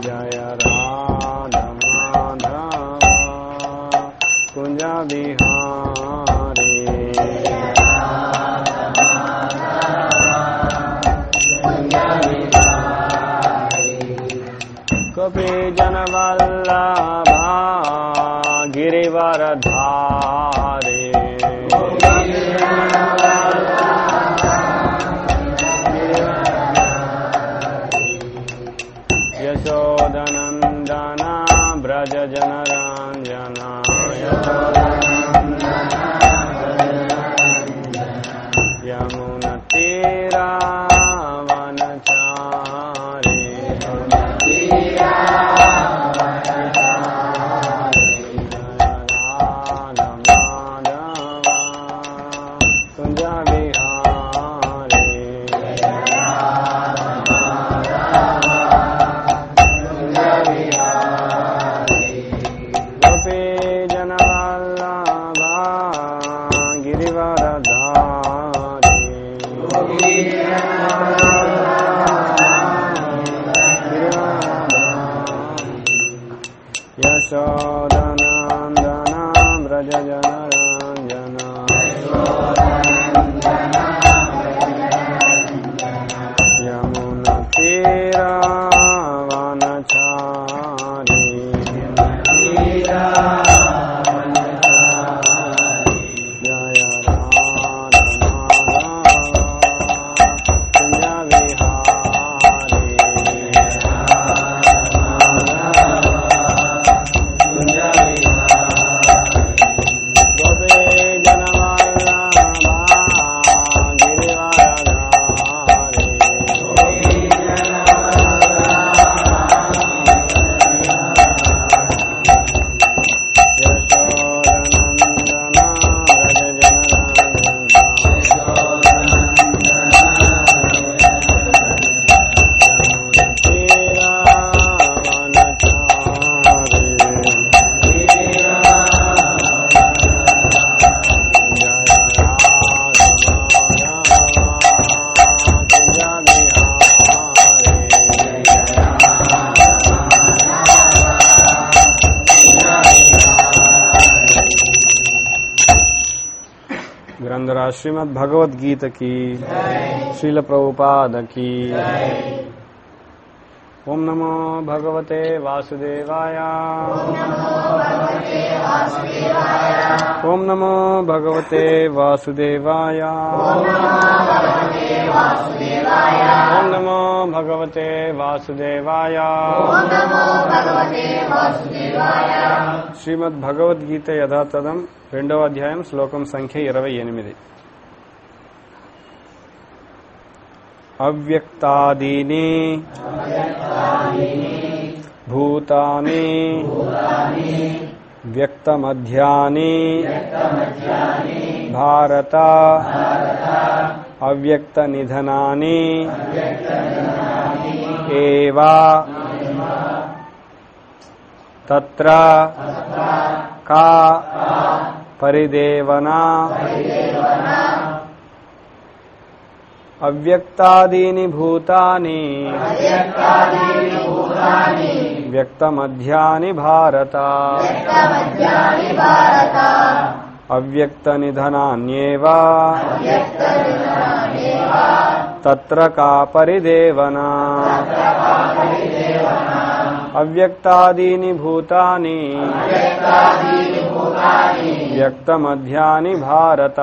जय राधा माधव कुञ्ज बिहारी कपि जनवल्लभा गिरिवरधारे यशोदनन्दना व्रज जनराञ्जना यमुनतीरावनचारे कुञ्ज गोपी जनवल्लभा गिरिवरधारी यशोदनन्दना व्रज जनरञ्जना यमुनतीरावनचारी जय గ్రంథరాజ్ శ్రీమద్ భగవద్గీత की శ్రీల ప్రభుపాద की ఓం నమో భగవతే వాసుదేవాయ ఓం నమో భగవతే వాసుదేవాయ ఓం నమో భగవతే వాసుదేవాయ శ్రీమద్ భగవద్గీత యథాతథం రెండవ అధ్యాయం శ్లోకం సంఖ్య ఇరవై ఎనిమిది అవ్యక్తాదీని భూతాని వ్యక్తమధ్యాని భారత అవ్యక్త నిధనాని ఏవా తత్ర కా పరిదేవనా అవ్యక్తాదీని భూతాని వ్యక్తమధ్యాని భారత అవ్యక్త నిధనాన్యేవా తత్ర కా పరిదేవనా అవ్యక్తాదీని భూతాని వ్యక్తమధ్యాని భారత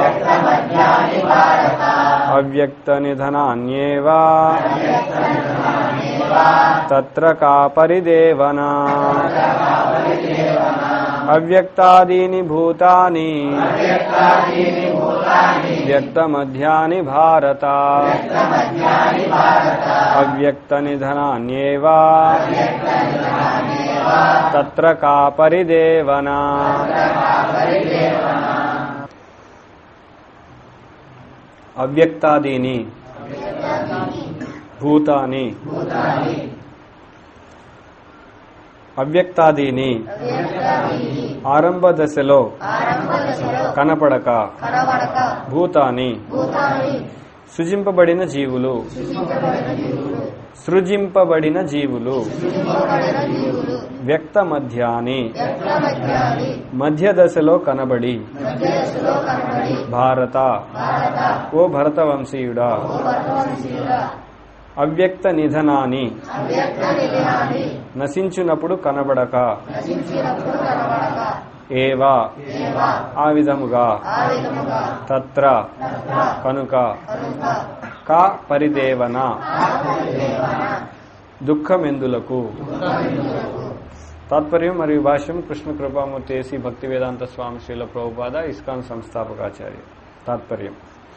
అవ్యక్త నిధనాన్యేవా తత్ర కా పరిదేవనా అవ్యక్తాదీని భూతాని వ్యక్తమధ్యాని భారత అవ్యక్త నిధనాన్యేవా తత్ర కా పరిదేవనా అవ్యక్తాదీని భూతాని అవ్యక్తాదీని ఆరంభ దశలో ఆరంభ దశలో కనపడక కనబడక భూతాని భూతాన్ని సృజింపబడిన జీవులు సృజింపబడిన జీవులు వ్యక్త మధ్యాని మధ్య దశలో కనబడి భారత ఓ భరతవంశీయుడా అవ్యక్త నిధనాని నశించునప్పుడు కనబడక ఏవా ఆ విధముగా తత్ర కనుక కా పరిదేవన దుఃఖమెందులకు తాత్పర్యం మరియు భాష్యం Krishna Kripamurti A C Bhaktivedanta Swami Srila Prabhupada ISKCON సంస్థాపకాచార్య తాత్పర్యం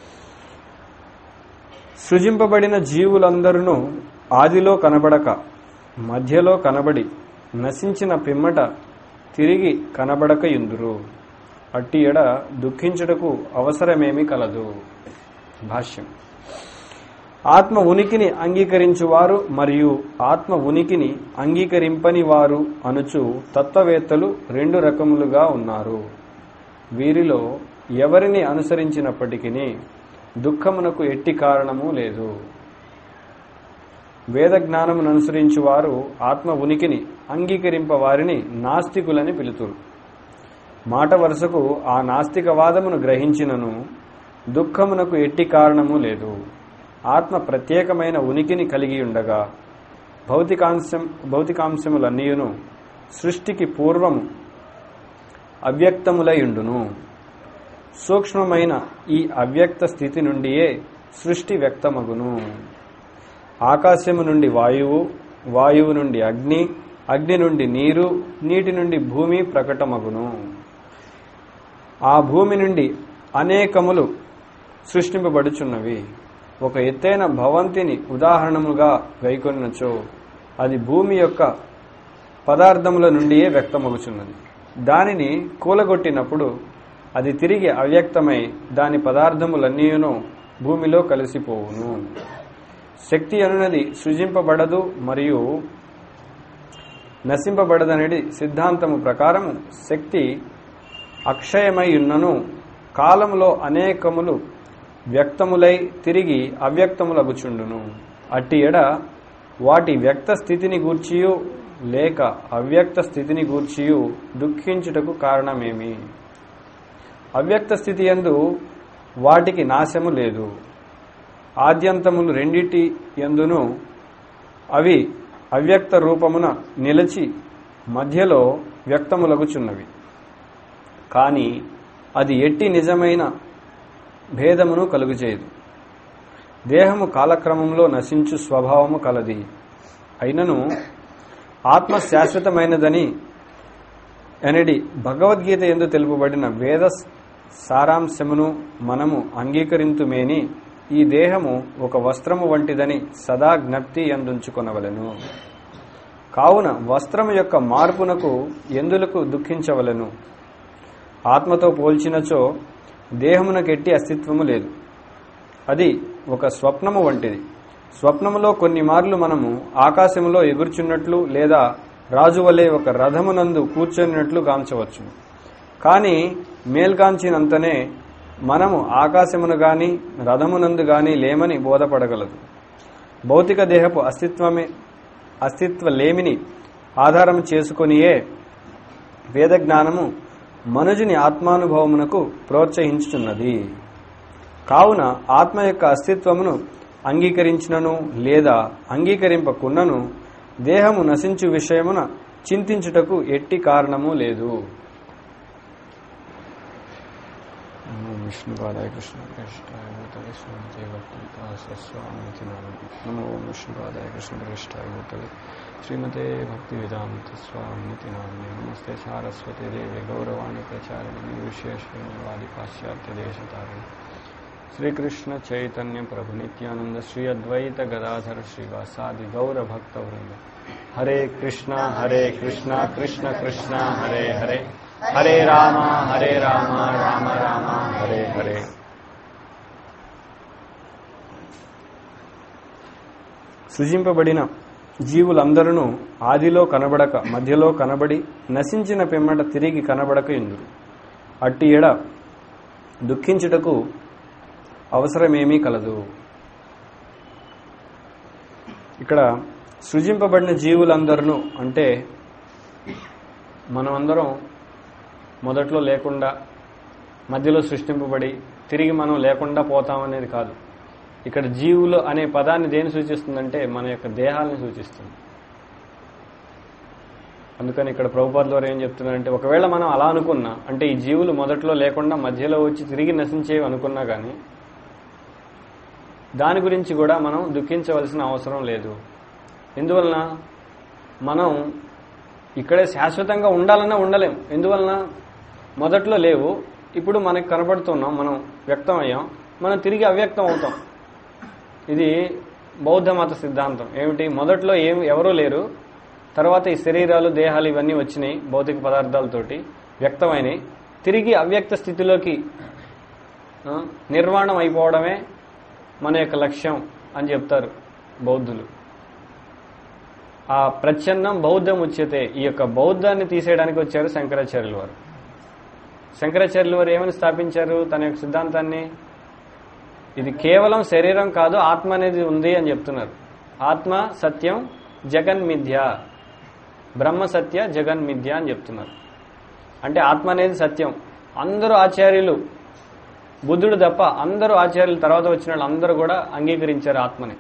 సృజింపబడిన జీవులందరూ ఆదిలో కనబడక మధ్యలో కనబడి నశించిన పిమ్మట తిరిగి కనబడక ఇందురు అట్టి ఎడ దుఃఖించుటకు అవసరమేమి కలదు భాష్యం ఆత్మ ఉనికిని అంగీకరించువారు మరియు ఆత్మ ఉనికిని అంగీకరింపని వారు అనుచు తత్వవేత్తలు రెండు రకములుగా ఉన్నారు వీరిలో ఎవరిని అనుసరించినప్పటికీ దుఃఖమునకు ఎట్టి కారణము లేదు వేద జ్ఞానమును అనుసరించు వారు ఆత్మ ఉనికిని అంగీకరింప వారిని నాస్తికులని పిలుతురు మాట వరుసకు ఆ నాస్తికవాదమును గ్రహించినను దుఃఖమునకు ఎట్టి కారణము లేదు ఆత్మ ప్రత్యేకమైన ఉనికిని కలిగి ఉండగా భౌతికాంశం భౌతికాంశములన్నీయును సృష్టికి పూర్వము అవ్యక్తములయుండును సూక్ష్మమైన ఈ అవ్యక్త స్థితి నుండియే సృష్టి వ్యక్తమగును ఆకాశము నుండి వాయువు వాయువు నుండి అగ్ని అగ్ని నుండి నీరు నీటి నుండి భూమి ప్రకటమగును ఆ భూమి నుండి అనేకములు సృష్టింపబడుచున్నవి ఒక ఎత్తైన భవంతిని ఉదాహరణముగా గైకొన్నచో అది భూమి యొక్క పదార్థముల నుండియే వ్యక్తమగుచున్నది దానిని కూలగొట్టినప్పుడు అది తిరిగి అవ్యక్తమై దాని పదార్థములన్నీయును భూమిలో కలిసిపోవును శక్తి అనునది సృజింపబడదు మరియు నశింపబడదనేది సిద్ధాంతము ప్రకారము శక్తి అక్షయమై ఉన్నను కాలములో అనేకములు వ్యక్తములై తిరిగి అవ్యక్తములగుచుండును అట్టి ఎడ వాటి వ్యక్త స్థితిని గూర్చియు లేక అవ్యక్త స్థితిని గూర్చియు దుఃఖించుటకు కారణమేమి అవ్యక్త స్థితి ఎందు వాటికి నాశము లేదు ఆద్యంతములు రెండిటి ఎందును అవి అవ్యక్త రూపమున నిలిచి మధ్యలో వ్యక్తములగుచున్నవి కానీ అది ఎట్టి నిజమైన భేదమును కలుగుచేయదు దేహము కాలక్రమంలో నశించు స్వభావము కలది అయినను ఆత్మ శాశ్వతమైనదని అనడి భగవద్గీత ఎందు తెలుపబడిన వేద సారాంశమును మనము అంగీకరింతుమేని ఈ దేహము ఒక వస్త్రము వంటిదని సదా జ్ఞప్తి ఎందుంచుకొనవలెను కావున వస్త్రము యొక్క మార్పునకు ఎందులకు దుఃఖించవలెను ఆత్మతో పోల్చినచో దేహమునకెట్టి అస్తిత్వము లేదు అది ఒక స్వప్నము వంటిది స్వప్నములో కొన్ని మార్లు మనము ఆకాశములో ఎగురుచున్నట్లు లేదా రాజు వలె ఒక రథమునందు కూర్చొనినట్లు గాంచవచ్చు కానీ మేల్కాంచినంతనే మనము ఆకాశమును గాని రథమునందు గాని లేమని బోధపడగలదు భౌతిక దేహపు అస్తిత్వమే అస్తిత్వ లేమిని ఆధారం చేసుకొనియే వేద జ్ఞానము మనుజుని ఆత్మానుభవమునకు ప్రోత్సహించుచున్నది కావున ఆత్మ యొక్క అస్తిత్వమును అంగీకరించినను లేదా అంగీకరింపకున్నను దేహము నశించు విషయమున చింతించుటకు ఎట్టి కారణము లేదు విష్ణుపాదాయ కృష్ణ కృష్ణాయ భూతలే స్వామి భక్తిస్వామి నమో విష్ణుపాదాయ కృష్ణ కృష్ణాయ భూతలే శ్రీమతే భక్తి వేదాంత స్వామితి నామ్నే నమస్తే సారస్వతి దేవి గౌరవాణి ప్రచారిణి విశేషవాది పాశ్చాత్య దేశతారిణి శ్రీకృష్ణ చైతన్య ప్రభు నిత్యానంద శ్రీ అద్వైత గదాధర శ్రీవాసాది గౌర భక్త వృంద హరే కృష్ణ హరే కృష్ణ కృష్ణ కృష్ణ హరే హరే హరే రామ హరే రామ రామ రామ హరే హరే సృజింపబడిన జీవులందరూ ఆదిలో కనబడక మధ్యలో కనబడి నశించిన పిమ్మట తిరిగి కనబడక ఇందురు అట్టి ఎడ దుఃఖించుటకు అవసరమేమీ కలదు ఇక్కడ సృజింపబడిన జీవులందరూ అంటే మనమందరం మొదట్లో లేకుండా మధ్యలో సృష్టింపబడి తిరిగి మనం లేకుండా పోతామనేది కాదు ఇక్కడ జీవులు అనే పదాన్ని దేని సూచిస్తుందంటే మన యొక్క దేహాలను సూచిస్తుంది అందుకని ఇక్కడ ప్రభుపాద ద్వారా ఏం చెప్తున్నారంటే ఒకవేళ మనం అలా అనుకున్నా అంటే ఈ జీవులు మొదట్లో లేకుండా మధ్యలో వచ్చి తిరిగి నశించేవి అనుకున్నా కానీ దాని గురించి కూడా మనం దుఃఖించవలసిన అవసరం లేదు ఎందువలన మనం ఇక్కడే శాశ్వతంగా ఉండాలన్నా ఉండలేం ఎందువలన మొదట్లో లేవు ఇప్పుడు మనకు కనపడుతున్నాం మనం వ్యక్తం అయ్యాం మనం తిరిగి అవ్యక్తం అవుతాం ఇది బౌద్ధ మత సిద్ధాంతం ఏమిటి మొదట్లో ఏం ఎవరూ లేరు తర్వాత ఈ శరీరాలు దేహాలు ఇవన్నీ వచ్చినాయి భౌతిక పదార్థాలతోటి వ్యక్తమైనవి తిరిగి అవ్యక్త స్థితిలోకి ఆ, నిర్వాణం అయిపోవడమే మన యొక్క లక్ష్యం అని చెప్తారు బౌద్ధులు ఆ ప్రచ్ఛన్నం బౌద్ధం ఉచ్యతే ఈ యొక్క బౌద్ధాన్ని తీసేయడానికి వచ్చారు శంకరాచార్యుల వారు శంకరాచార్యుల వారు ఏమని స్థాపించారు తన యొక్క సిద్ధాంతాన్ని ఇది కేవలం శరీరం కాదు ఆత్మ అనేది ఉంది అని చెప్తున్నారు ఆత్మ సత్యం జగన్ మిథ్య బ్రహ్మ సత్య జగన్ మిథ్య అని చెప్తున్నారు అంటే ఆత్మ అనేది సత్యం అందరూ ఆచార్యులు బుద్ధుడు తప్ప అందరూ ఆచార్యులు తర్వాత వచ్చిన వాళ్ళు అందరూ కూడా అంగీకరించారు ఆత్మని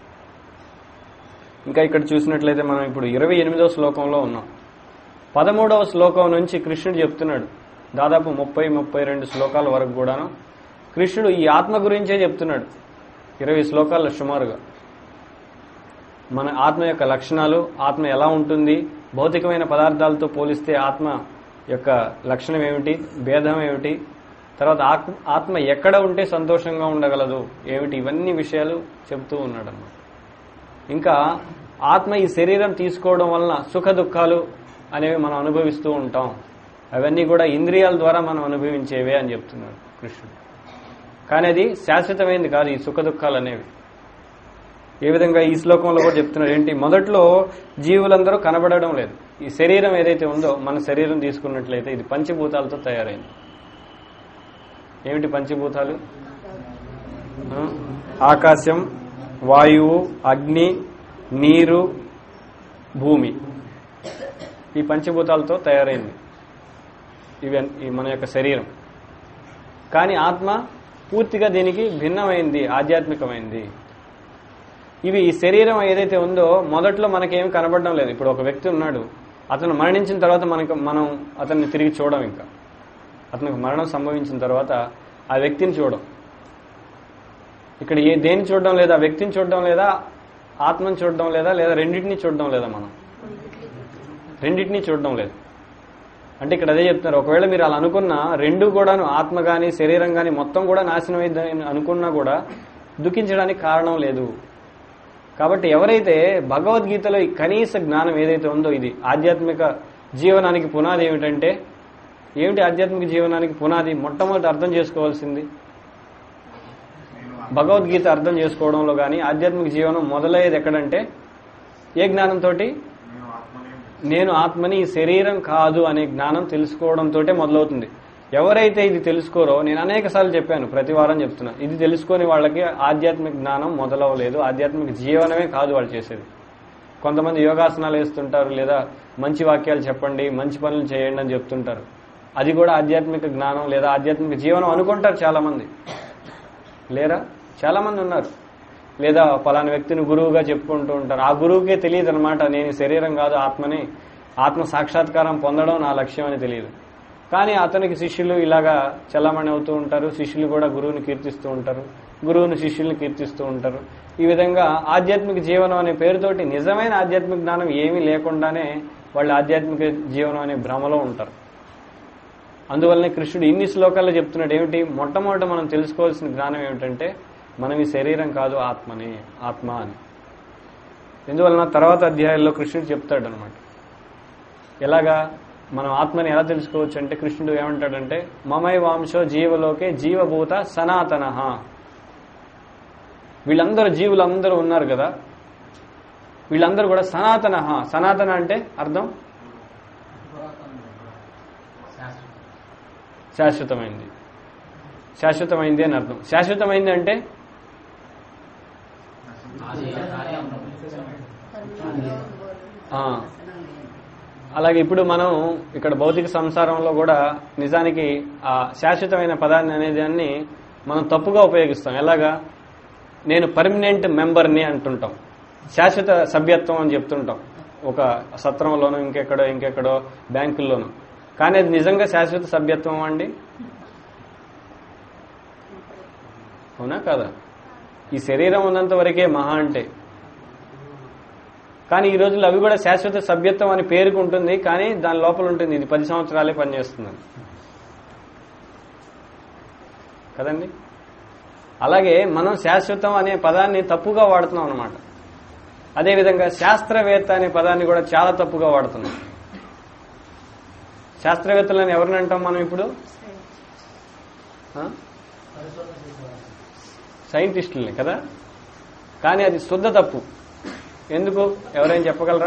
ఇంకా ఇక్కడ చూసినట్లయితే మనం ఇప్పుడు ఇరవై ఎనిమిదవ శ్లోకంలో ఉన్నాం పదమూడవ శ్లోకం నుంచి కృష్ణుడు చెప్తున్నాడు దాదాపు ముప్పై ముప్పై రెండు శ్లోకాల వరకు కూడాను కృష్ణుడు ఈ ఆత్మ గురించే చెప్తున్నాడు ఇరవై శ్లోకాల సుమారుగా మన ఆత్మ యొక్క లక్షణాలు ఆత్మ ఎలా ఉంటుంది భౌతికమైన పదార్థాలతో పోలిస్తే ఆత్మ యొక్క లక్షణం ఏమిటి భేదం ఏమిటి తర్వాత ఆత్మ ఆత్మ ఎక్కడ ఉంటే సంతోషంగా ఉండగలదు ఏమిటి ఇవన్నీ విషయాలు చెబుతూ ఉన్నాడు అన్నమాట ఇంకా ఆత్మ ఈ శరీరం తీసుకోవడం వలన సుఖ దుఃఖాలు అనేవి మనం అనుభవిస్తూ ఉంటాం అవన్నీ కూడా ఇంద్రియాల ద్వారా మనం అనుభవించేవే అని చెప్తున్నాడు కృష్ణుడు కానీ అది శాశ్వతమైనది కాదు ఈ సుఖ దుఃఖాలు అనేవి ఏ విధంగా ఈ శ్లోకంలో కూడా చెప్తున్నారు ఏంటి మొదట్లో జీవులందరూ కనబడడం లేదు ఈ శరీరం ఏదైతే ఉందో మన శరీరం తీసుకున్నట్లయితే ఇది పంచభూతాలతో తయారైంది ఏమిటి పంచభూతాలు ఆ, ఆకాశం వాయువు అగ్ని నీరు భూమి ఈ పంచభూతాలతో తయారైంది ఇవి ఈ మన యొక్క శరీరం కానీ ఆత్మ పూర్తిగా దీనికి భిన్నమైంది ఆధ్యాత్మికమైంది ఇవి ఈ శరీరం ఏదైతే ఉందో మొదట్లో మనకేం కనబడడం లేదు ఇప్పుడు ఒక వ్యక్తి ఉన్నాడు అతను మరణించిన తర్వాత మనకు మనం అతన్ని తిరిగి చూడం ఇంకా అతనికి మరణం సంభవించిన తర్వాత ఆ వ్యక్తిని చూడం ఇక్కడ ఏ దేన్ని చూడడం లేదా ఆ వ్యక్తిని చూడడం లేదా ఆత్మని చూడడం లేదా లేదా రెండింటిని చూడడం లేదా మనం రెండింటిని చూడడం లేదు అంటే ఇక్కడ అదే చెప్తున్నారు ఒకవేళ మీరు అలా అనుకున్నా రెండు కూడాను ఆత్మ కానీ శరీరం కానీ మొత్తం కూడా నాశనం అయిందని అనుకున్నా కూడా దుఃఖించడానికి కారణం లేదు కాబట్టి ఎవరైతే భగవద్గీతలో ఈ కనీస జ్ఞానం ఏదైతే ఉందో ఇది ఆధ్యాత్మిక జీవనానికి పునాది ఏమిటంటే ఏమిటి ఆధ్యాత్మిక జీవనానికి పునాది మొట్టమొదటి అర్థం చేసుకోవాల్సింది భగవద్గీత అర్థం చేసుకోవడంలో కానీ ఆధ్యాత్మిక జీవనం మొదలయ్యేది ఎక్కడంటే ఏ జ్ఞానంతో నేను ఆత్మని ఈ శరీరం కాదు అనే జ్ఞానం తెలుసుకోవడంతో మొదలవుతుంది ఎవరైతే ఇది తెలుసుకోరో నేను అనేక సార్లు చెప్పాను ప్రతి వారం చెప్తున్నా ఇది తెలుసుకొని వాళ్ళకి ఆధ్యాత్మిక జ్ఞానం మొదలవలేదు ఆధ్యాత్మిక జీవనమే కాదు వాళ్ళు చేసేది కొంతమంది యోగాసనాలు వేస్తుంటారు లేదా మంచి వాక్యాలు చెప్పండి మంచి పనులు చేయండి అని చెప్తుంటారు అది కూడా ఆధ్యాత్మిక జ్ఞానం లేదా ఆధ్యాత్మిక జీవనం అనుకుంటారు చాలా మంది లేరా చాలా మంది ఉన్నారు లేదా పలానా వ్యక్తిని గురువుగా చెప్పుకుంటూ ఉంటారు ఆ గురువుకే తెలియదు అనమాట నేను ఈ శరీరం కాదు ఆత్మని ఆత్మ సాక్షాత్కారం పొందడం నా లక్ష్యం అని తెలియదు కానీ అతనికి శిష్యులు ఇలాగా చలామణి అవుతూ ఉంటారు శిష్యులు కూడా గురువుని కీర్తిస్తూ ఉంటారు గురువుని శిష్యుల్ని కీర్తిస్తూ ఉంటారు ఈ విధంగా ఆధ్యాత్మిక జీవనం అనే పేరుతోటి నిజమైన ఆధ్యాత్మిక జ్ఞానం ఏమీ లేకుండానే వాళ్ళు ఆధ్యాత్మిక జీవనం అనే భ్రమలో ఉంటారు అందువల్లనే కృష్ణుడు ఇన్ని శ్లోకాల్లో చెప్తున్నాడు ఏమిటి మొట్టమొదట మనం తెలుసుకోవాల్సిన జ్ఞానం ఏమిటంటే మనం ఈ శరీరం కాదు ఆత్మని ఆత్మ అని ఎందువలన తర్వాత అధ్యాయాల్లో కృష్ణుడు చెప్తాడు అనమాట ఎలాగా మనం ఆత్మని ఎలా తెలుసుకోవచ్చు అంటే కృష్ణుడు ఏమంటాడంటే మమై వాంశో జీవలోకే జీవభూత సనాతన వీళ్ళందరూ జీవులందరూ ఉన్నారు కదా వీళ్ళందరూ కూడా సనాతన సనాతన అంటే అర్థం శాశ్వతమైంది శాశ్వతమైంది అని అర్థం శాశ్వతమైంది అంటే ఆ, అలాగే ఇప్పుడు మనం ఇక్కడ భౌతిక సంసారంలో కూడా నిజానికి ఆ శాశ్వతమైన పదాన్ని అనే దాన్ని మనం తప్పుగా ఉపయోగిస్తాం ఎలాగా నేను పర్మనెంట్ మెంబర్ని అంటుంటాం శాశ్వత సభ్యత్వం అని చెప్తుంటాం ఒక సత్రంలోనో ఇంకెక్కడో ఇంకెక్కడో బ్యాంకుల్లోనో కానీ అది నిజంగా శాశ్వత సభ్యత్వం అండి అవునా కాదా ఈ శరీరం ఉన్నంత వరకే మహా అంటే కానీ ఈ రోజుల్లో అవి కూడా శాశ్వత సభ్యత్వం అని పేరుకు ఉంటుంది కానీ దాని లోపల ఉంటుంది ఇది పది సంవత్సరాలే పనిచేస్తుంది కదండి అలాగే మనం శాశ్వతం అనే పదాన్ని తప్పుగా వాడుతున్నాం అనమాట అదేవిధంగా శాస్త్రవేత్త అనే పదాన్ని కూడా చాలా తప్పుగా వాడుతున్నాం శాస్త్రవేత్తలను ఎవరిని అంటాం మనం ఇప్పుడు ఆ? సైంటిస్టుల్ని కదా కానీ అది శుద్ధ తప్పు ఎందుకు ఎవరైనా చెప్పగలరా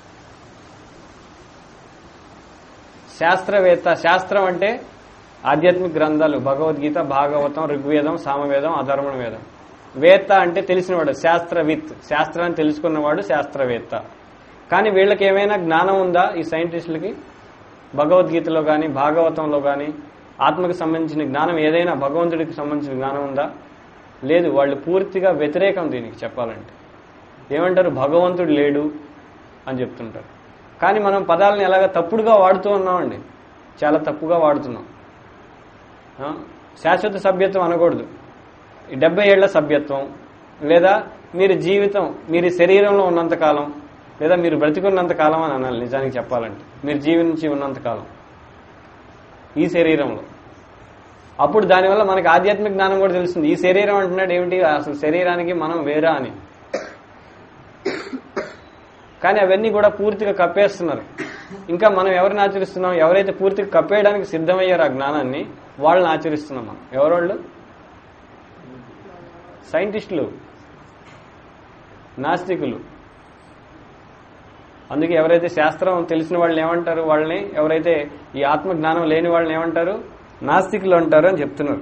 శాస్త్రవేత్త శాస్త్రం అంటే ఆధ్యాత్మిక గ్రంథాలు భగవద్గీత భాగవతం ఋగ్వేదం సామవేదం అధర్వణ వేదం వేత్త అంటే తెలిసినవాడు శాస్త్రవిత్ శాస్త్రాన్ని తెలుసుకున్నవాడు శాస్త్రవేత్త కానీ వీళ్ళకి ఏమైనా జ్ఞానం ఉందా ఈ సైంటిస్టులకి భగవద్గీతలో కానీ భాగవతంలో కానీ ఆత్మకు సంబంధించిన జ్ఞానం ఏదైనా భగవంతుడికి సంబంధించిన జ్ఞానం ఉందా లేదు వాళ్ళు పూర్తిగా వ్యతిరేకం దీనికి చెప్పాలంటే ఏమంటారు భగవంతుడు లేడు అని చెప్తుంటారు కానీ మనం పదాలను ఎలాగ తప్పుడుగా వాడుతూ ఉన్నామండి చాలా తప్పుగా వాడుతున్నాం ఆ? శాశ్వత సభ్యత్వం అనకూడదు ఈ డెబ్బై ఏళ్ల సభ్యత్వం లేదా మీరు జీవితం మీరు శరీరంలో ఉన్నంత కాలం లేదా మీరు బ్రతికున్నంత కాలం అని అనాలి నిజానికి చెప్పాలంటే మీరు జీవించి ఉన్నంత కాలం ఈ శరీరంలో అప్పుడు దానివల్ల మనకి ఆధ్యాత్మిక జ్ఞానం కూడా తెలుస్తుంది ఈ శరీరం అంటున్నాడు ఏమిటి అసలు శరీరానికి మనం వేరా అని కానీ అవన్నీ కూడా పూర్తిగా కప్పేస్తున్నారు ఇంకా మనం ఎవరిని ఆచరిస్తున్నాం ఎవరైతే పూర్తిగా కప్పేయడానికి సిద్ధమయ్యారు ఆ జ్ఞానాన్ని వాళ్ళని ఆచరిస్తున్నాం మనం ఎవరోళ్ళు సైంటిస్టులు నాస్తికులు అందుకే ఎవరైతే శాస్త్రం తెలిసిన వాళ్ళని ఏమంటారు వాళ్ళని ఎవరైతే ఈ ఆత్మ జ్ఞానం లేని వాళ్ళని ఏమంటారు నాస్తికులు అంటారు అని చెప్తున్నారు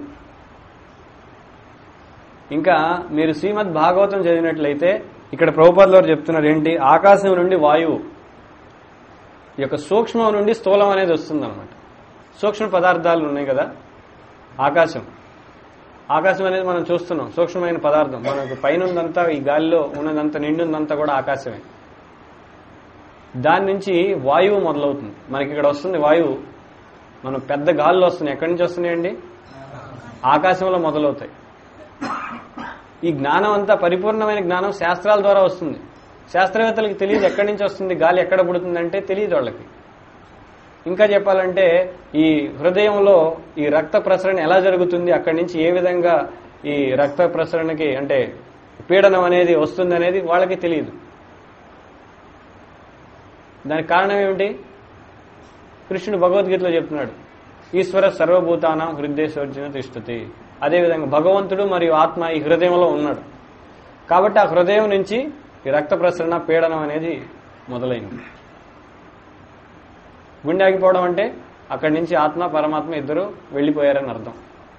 ఇంకా మీరు శ్రీమద్ భాగవతం చదివినట్లయితే ఇక్కడ ప్రభుపాదుల వారు చెప్తున్నారు ఏంటి ఆకాశం నుండి వాయువు ఈ యొక్క సూక్ష్మం నుండి స్థూలం అనేది వస్తుందన్నమాట సూక్ష్మ పదార్థాలు ఉన్నాయి కదా ఆకాశం ఆకాశం అనేది మనం చూస్తున్నాం సూక్ష్మమైన పదార్థం మనకు పైన ఉందంతా ఈ గాలిలో ఉన్నదంతా నిండుందంతా కూడా ఆకాశమే దాని నుంచి వాయువు మొదలవుతుంది మనకి ఇక్కడ వస్తుంది వాయువు మనం పెద్ద గాల్లో వస్తున్నాయి ఎక్కడి నుంచి వస్తున్నాయండి ఆకాశంలో మొదలవుతాయి ఈ జ్ఞానం అంతా పరిపూర్ణమైన జ్ఞానం శాస్త్రాల ద్వారా వస్తుంది శాస్త్రవేత్తలకి తెలియదు ఎక్కడి నుంచి వస్తుంది గాలి ఎక్కడ పుడుతుందంటే తెలియదు వాళ్ళకి ఇంకా చెప్పాలంటే ఈ హృదయంలో ఈ రక్త ప్రసరణ ఎలా జరుగుతుంది అక్కడి నుంచి ఏ విధంగా ఈ రక్త ప్రసరణకి అంటే పీడనం అనేది వస్తుంది అనేది వాళ్ళకి తెలియదు దానికి కారణం ఏమిటి కృష్ణుడు భగవద్గీతలో చెప్తున్నాడు ఈశ్వర సర్వభూతానం హృదయసోర్జన తిష్టతి అదేవిధంగా భగవంతుడు మరియు ఆత్మ ఈ హృదయంలో ఉన్నాడు కాబట్టి ఆ హృదయం నుంచి ఈ రక్త ప్రసరణ పీడనం అనేది మొదలైంది గుండె ఆగిపోవడం అంటే అక్కడి నుంచి ఆత్మ పరమాత్మ ఇద్దరు వెళ్ళిపోయారని అర్థం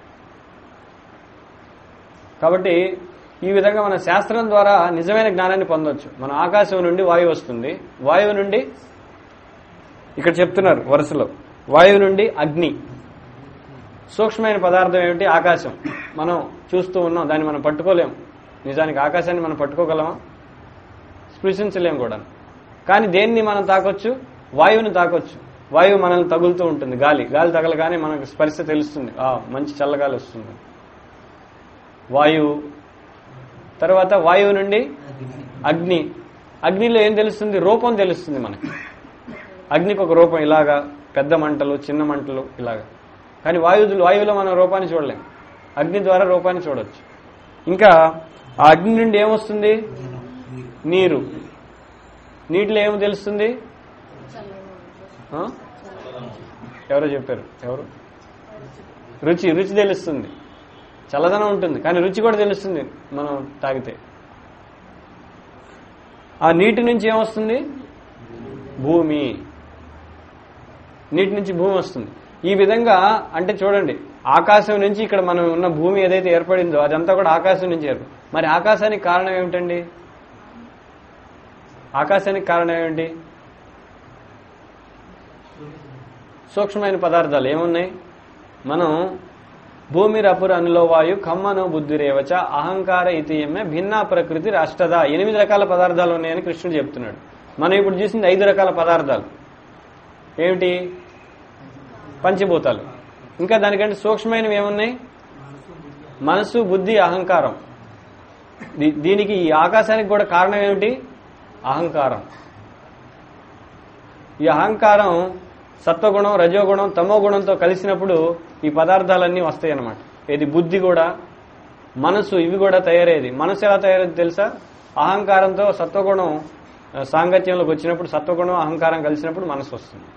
కాబట్టి ఈ విధంగా మన శాస్త్రం ద్వారా నిజమైన జ్ఞానాన్ని పొందొచ్చు మన ఆకాశం నుండి వాయువు వస్తుంది వాయువు నుండి ఇక్కడ చెప్తున్నారు వరుసలో వాయువు నుండి అగ్ని సూక్ష్మమైన పదార్థం ఏమిటి ఆకాశం మనం చూస్తూ ఉన్నాం దాన్ని మనం పట్టుకోలేం నిజానికి ఆకాశాన్ని మనం పట్టుకోగలమా స్పృశించలేం కూడా కానీ దేన్ని మనం తాకొచ్చు వాయువుని తాకొచ్చు వాయువు మనల్ని తగులుతూ ఉంటుంది గాలి గాలి తగలగానే మనకు స్పర్శ తెలుస్తుంది ఆ మంచి చల్లగాలి వస్తుంది వాయువు తర్వాత వాయువు నుండి అగ్ని అగ్నిలో ఏం తెలుస్తుంది రూపం తెలుస్తుంది మనకి అగ్నికి ఒక రూపం ఇలాగా పెద్ద మంటలు చిన్న మంటలు ఇలాగా కానీ వాయువు వాయువులో మనం రూపాన్ని చూడలేం అగ్ని ద్వారా రూపాన్ని చూడొచ్చు ఇంకా ఆ అగ్ని నుండి ఏమొస్తుంది నీరు నీటిలో ఏమి తెలుస్తుంది ఆ? ఎవరో చెప్పారు ఎవరు రుచి రుచి తెలుస్తుంది చల్లదనం ఉంటుంది కానీ రుచి కూడా తెలుస్తుంది మనం తాగితే ఆ నీటి నుంచి ఏమొస్తుంది భూమి నీటి నుంచి భూమి వస్తుంది ఈ విధంగా అంటే చూడండి ఆకాశం నుంచి ఇక్కడ మనం ఉన్న భూమి ఏదైతే ఏర్పడిందో అదంతా కూడా ఆకాశం నుంచి ఏర్పడి మరి ఆకాశానికి కారణం ఏమిటండి ఆకాశానికి కారణం ఏమిటి సూక్ష్మమైన పదార్థాలు ఏమున్నాయి మనం భూమి రపుర అనులో వాయు కమ్మను బుద్ధిరేవచ అహంకార ఇతియమే భిన్న ప్రకృతి రాష్ట్రద ఎనిమిది రకాల పదార్థాలు ఉన్నాయని కృష్ణుడు చెప్తున్నాడు మనం ఇప్పుడు చూసింది ఐదు రకాల పదార్థాలు ఏమిటి పంచభూతాలు ఇంకా దానికంటే సూక్ష్మమైనవి ఏమున్నాయి మనసు బుద్ధి అహంకారం దీ- దీనికి ఈ ఆకాశానికి కూడా కారణం ఏమిటి అహంకారం ఈ అహంకారం సత్వగుణం రజోగుణం తమో గుణంతో కలిసినప్పుడు ఈ పదార్థాలన్నీ వస్తాయి అన్నమాట ఇది బుద్ధి కూడా మనసు ఇవి కూడా తయారయ్యేది మనసు ఎలా తయారయ్యేది తెలుసా అహంకారంతో సత్వగుణం ఆ, సాంగత్యంలోకి వచ్చినప్పుడు సత్వగుణం అహంకారం కలిసినప్పుడు మనసు వస్తుంది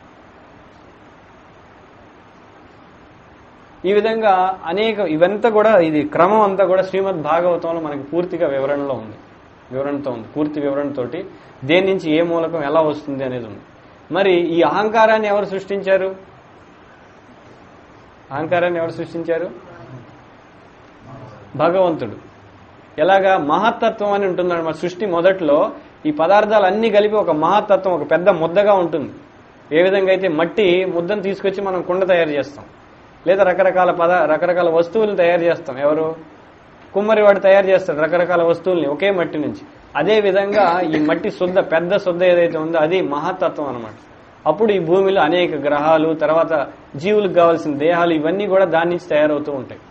ఈ విధంగా అనేక ఇవంతా కూడా ఇది క్రమం అంతా కూడా శ్రీమద్ భాగవతంలో మనకి పూర్తిగా వివరణలో ఉంది వివరణతో ఉంది పూర్తి వివరణతోటి దేని నుంచి ఏ మూలకం ఎలా వస్తుంది అనేది ఉంది మరి ఈ అహంకారాన్ని ఎవరు సృష్టించారు అహంకారాన్ని ఎవరు సృష్టించారు భగవంతుడు ఎలాగా మహత్తత్వం అని ఉంటున్నాడు మన సృష్టి మొదట్లో ఈ పదార్థాలు అన్ని కలిపి ఒక మహత్తత్వం ఒక పెద్ద ముద్దగా ఉంటుంది ఏ విధంగా అయితే మట్టి ముద్దను తీసుకొచ్చి మనం కుండ తయారు చేస్తాం లేదా రకరకాల పద రకరకాల వస్తువులను తయారు చేస్తాం ఎవరు కుమ్మరి వాడు తయారు చేస్తాడు రకరకాల వస్తువుల్ని ఒకే మట్టి నుంచి అదే విధంగా ఈ మట్టి శుద్ధ పెద్ద శుద్ధ ఏదైతే ఉందో అది మహత్తత్వం అన్నమాట అప్పుడు ఈ భూమిలో అనేక గ్రహాలు తర్వాత జీవులకు కావాల్సిన దేహాలు ఇవన్నీ కూడా దాని నుంచి తయారవుతూ ఉంటాయి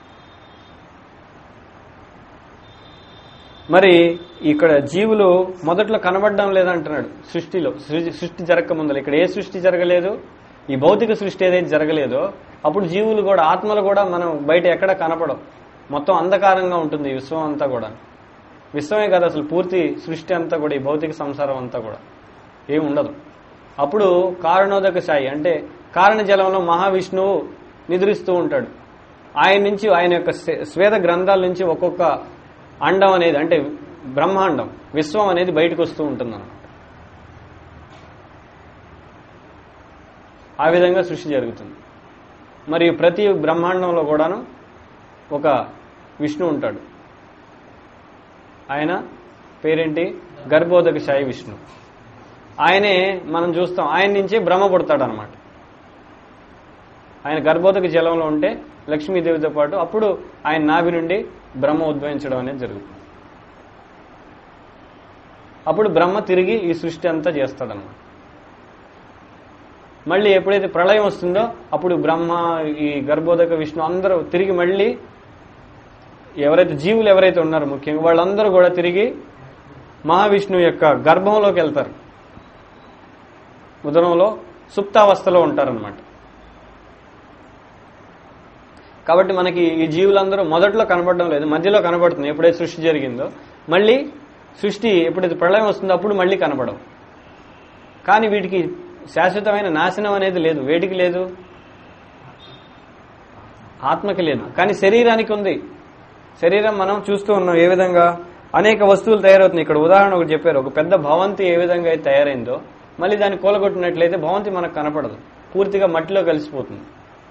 మరి ఇక్కడ జీవులు మొదట్లో కనబడడం లేదంటున్నాడు సృష్టిలో సృ- సృష్టి జరగక ముందర ఇక్కడ ఏ సృష్టి జరగలేదు ఈ భౌతిక సృష్టి ఏదైతే జరగలేదో అప్పుడు జీవులు కూడా ఆత్మలు కూడా మనం బయట ఎక్కడ కనపడం మొత్తం అంధకారంగా ఉంటుంది ఈ విశ్వం అంతా కూడా విశ్వమే కాదు అసలు పూర్తి సృష్టి అంతా కూడా ఈ భౌతిక సంసారం అంతా కూడా ఏమి ఉండదు అప్పుడు కారణోదక సాయి అంటే కారణ జలంలో మహావిష్ణువు నిద్రిస్తూ ఉంటాడు ఆయన నుంచి ఆయన యొక్క స్వే- స్వేద గ్రంథాల నుంచి ఒక్కొక్క అండం అనేది అంటే బ్రహ్మాండం విశ్వం అనేది బయటకు వస్తూ ఉంటుంది అన్నమాట ఆ విధంగా సృష్టి జరుగుతుంది మరి ప్రతి బ్రహ్మాండంలో కూడాను ఒక విష్ణు ఉంటాడు ఆయన పేరేంటి గర్భోదక సాయి విష్ణు ఆయనే మనం చూస్తాం ఆయన నుంచే బ్రహ్మ పుడతాడు అనమాట ఆయన గర్భోదక జలంలో ఉంటే లక్ష్మీదేవితో పాటు అప్పుడు ఆయన నాభి నుండి బ్రహ్మ ఉద్భవించడం అనేది జరుగుతుంది అప్పుడు బ్రహ్మ తిరిగి ఈ సృష్టి అంతా చేస్తాడనమాట మళ్ళీ ఎప్పుడైతే ప్రళయం వస్తుందో అప్పుడు బ్రహ్మ ఈ గర్భోదక విష్ణు అందరూ తిరిగి మళ్ళీ ఎవరైతే జీవులు ఎవరైతే ఉన్నారో ముఖ్యంగా వాళ్ళందరూ కూడా తిరిగి మహావిష్ణువు యొక్క గర్భంలోకి వెళ్తారు ఉదరంలో సుప్తావస్థలో ఉంటారనమాట కాబట్టి మనకి ఈ జీవులందరూ మొదట్లో కనపడడం లేదు మధ్యలో కనపడుతుంది ఎప్పుడైతే సృష్టి జరిగిందో మళ్ళీ సృష్టి ఎప్పుడైతే ప్రళయం వస్తుందో అప్పుడు మళ్ళీ కనపడవు కానీ వీటికి శాశ్వతమైన నాశనం అనేది లేదు వేటికి లేదు ఆత్మకి లేదు కానీ శరీరానికి ఉంది శరీరం మనం చూస్తూ ఉన్నాం ఏ విధంగా అనేక వస్తువులు తయారవుతున్నాయి ఇక్కడ ఉదాహరణ ఒకటి చెప్పారు ఒక పెద్ద భవంతి ఏ విధంగా అయితే తయారైందో మళ్ళీ దాన్ని కూలగొట్టినట్లయితే భవంతి మనకు కనపడదు పూర్తిగా మట్టిలో కలిసిపోతుంది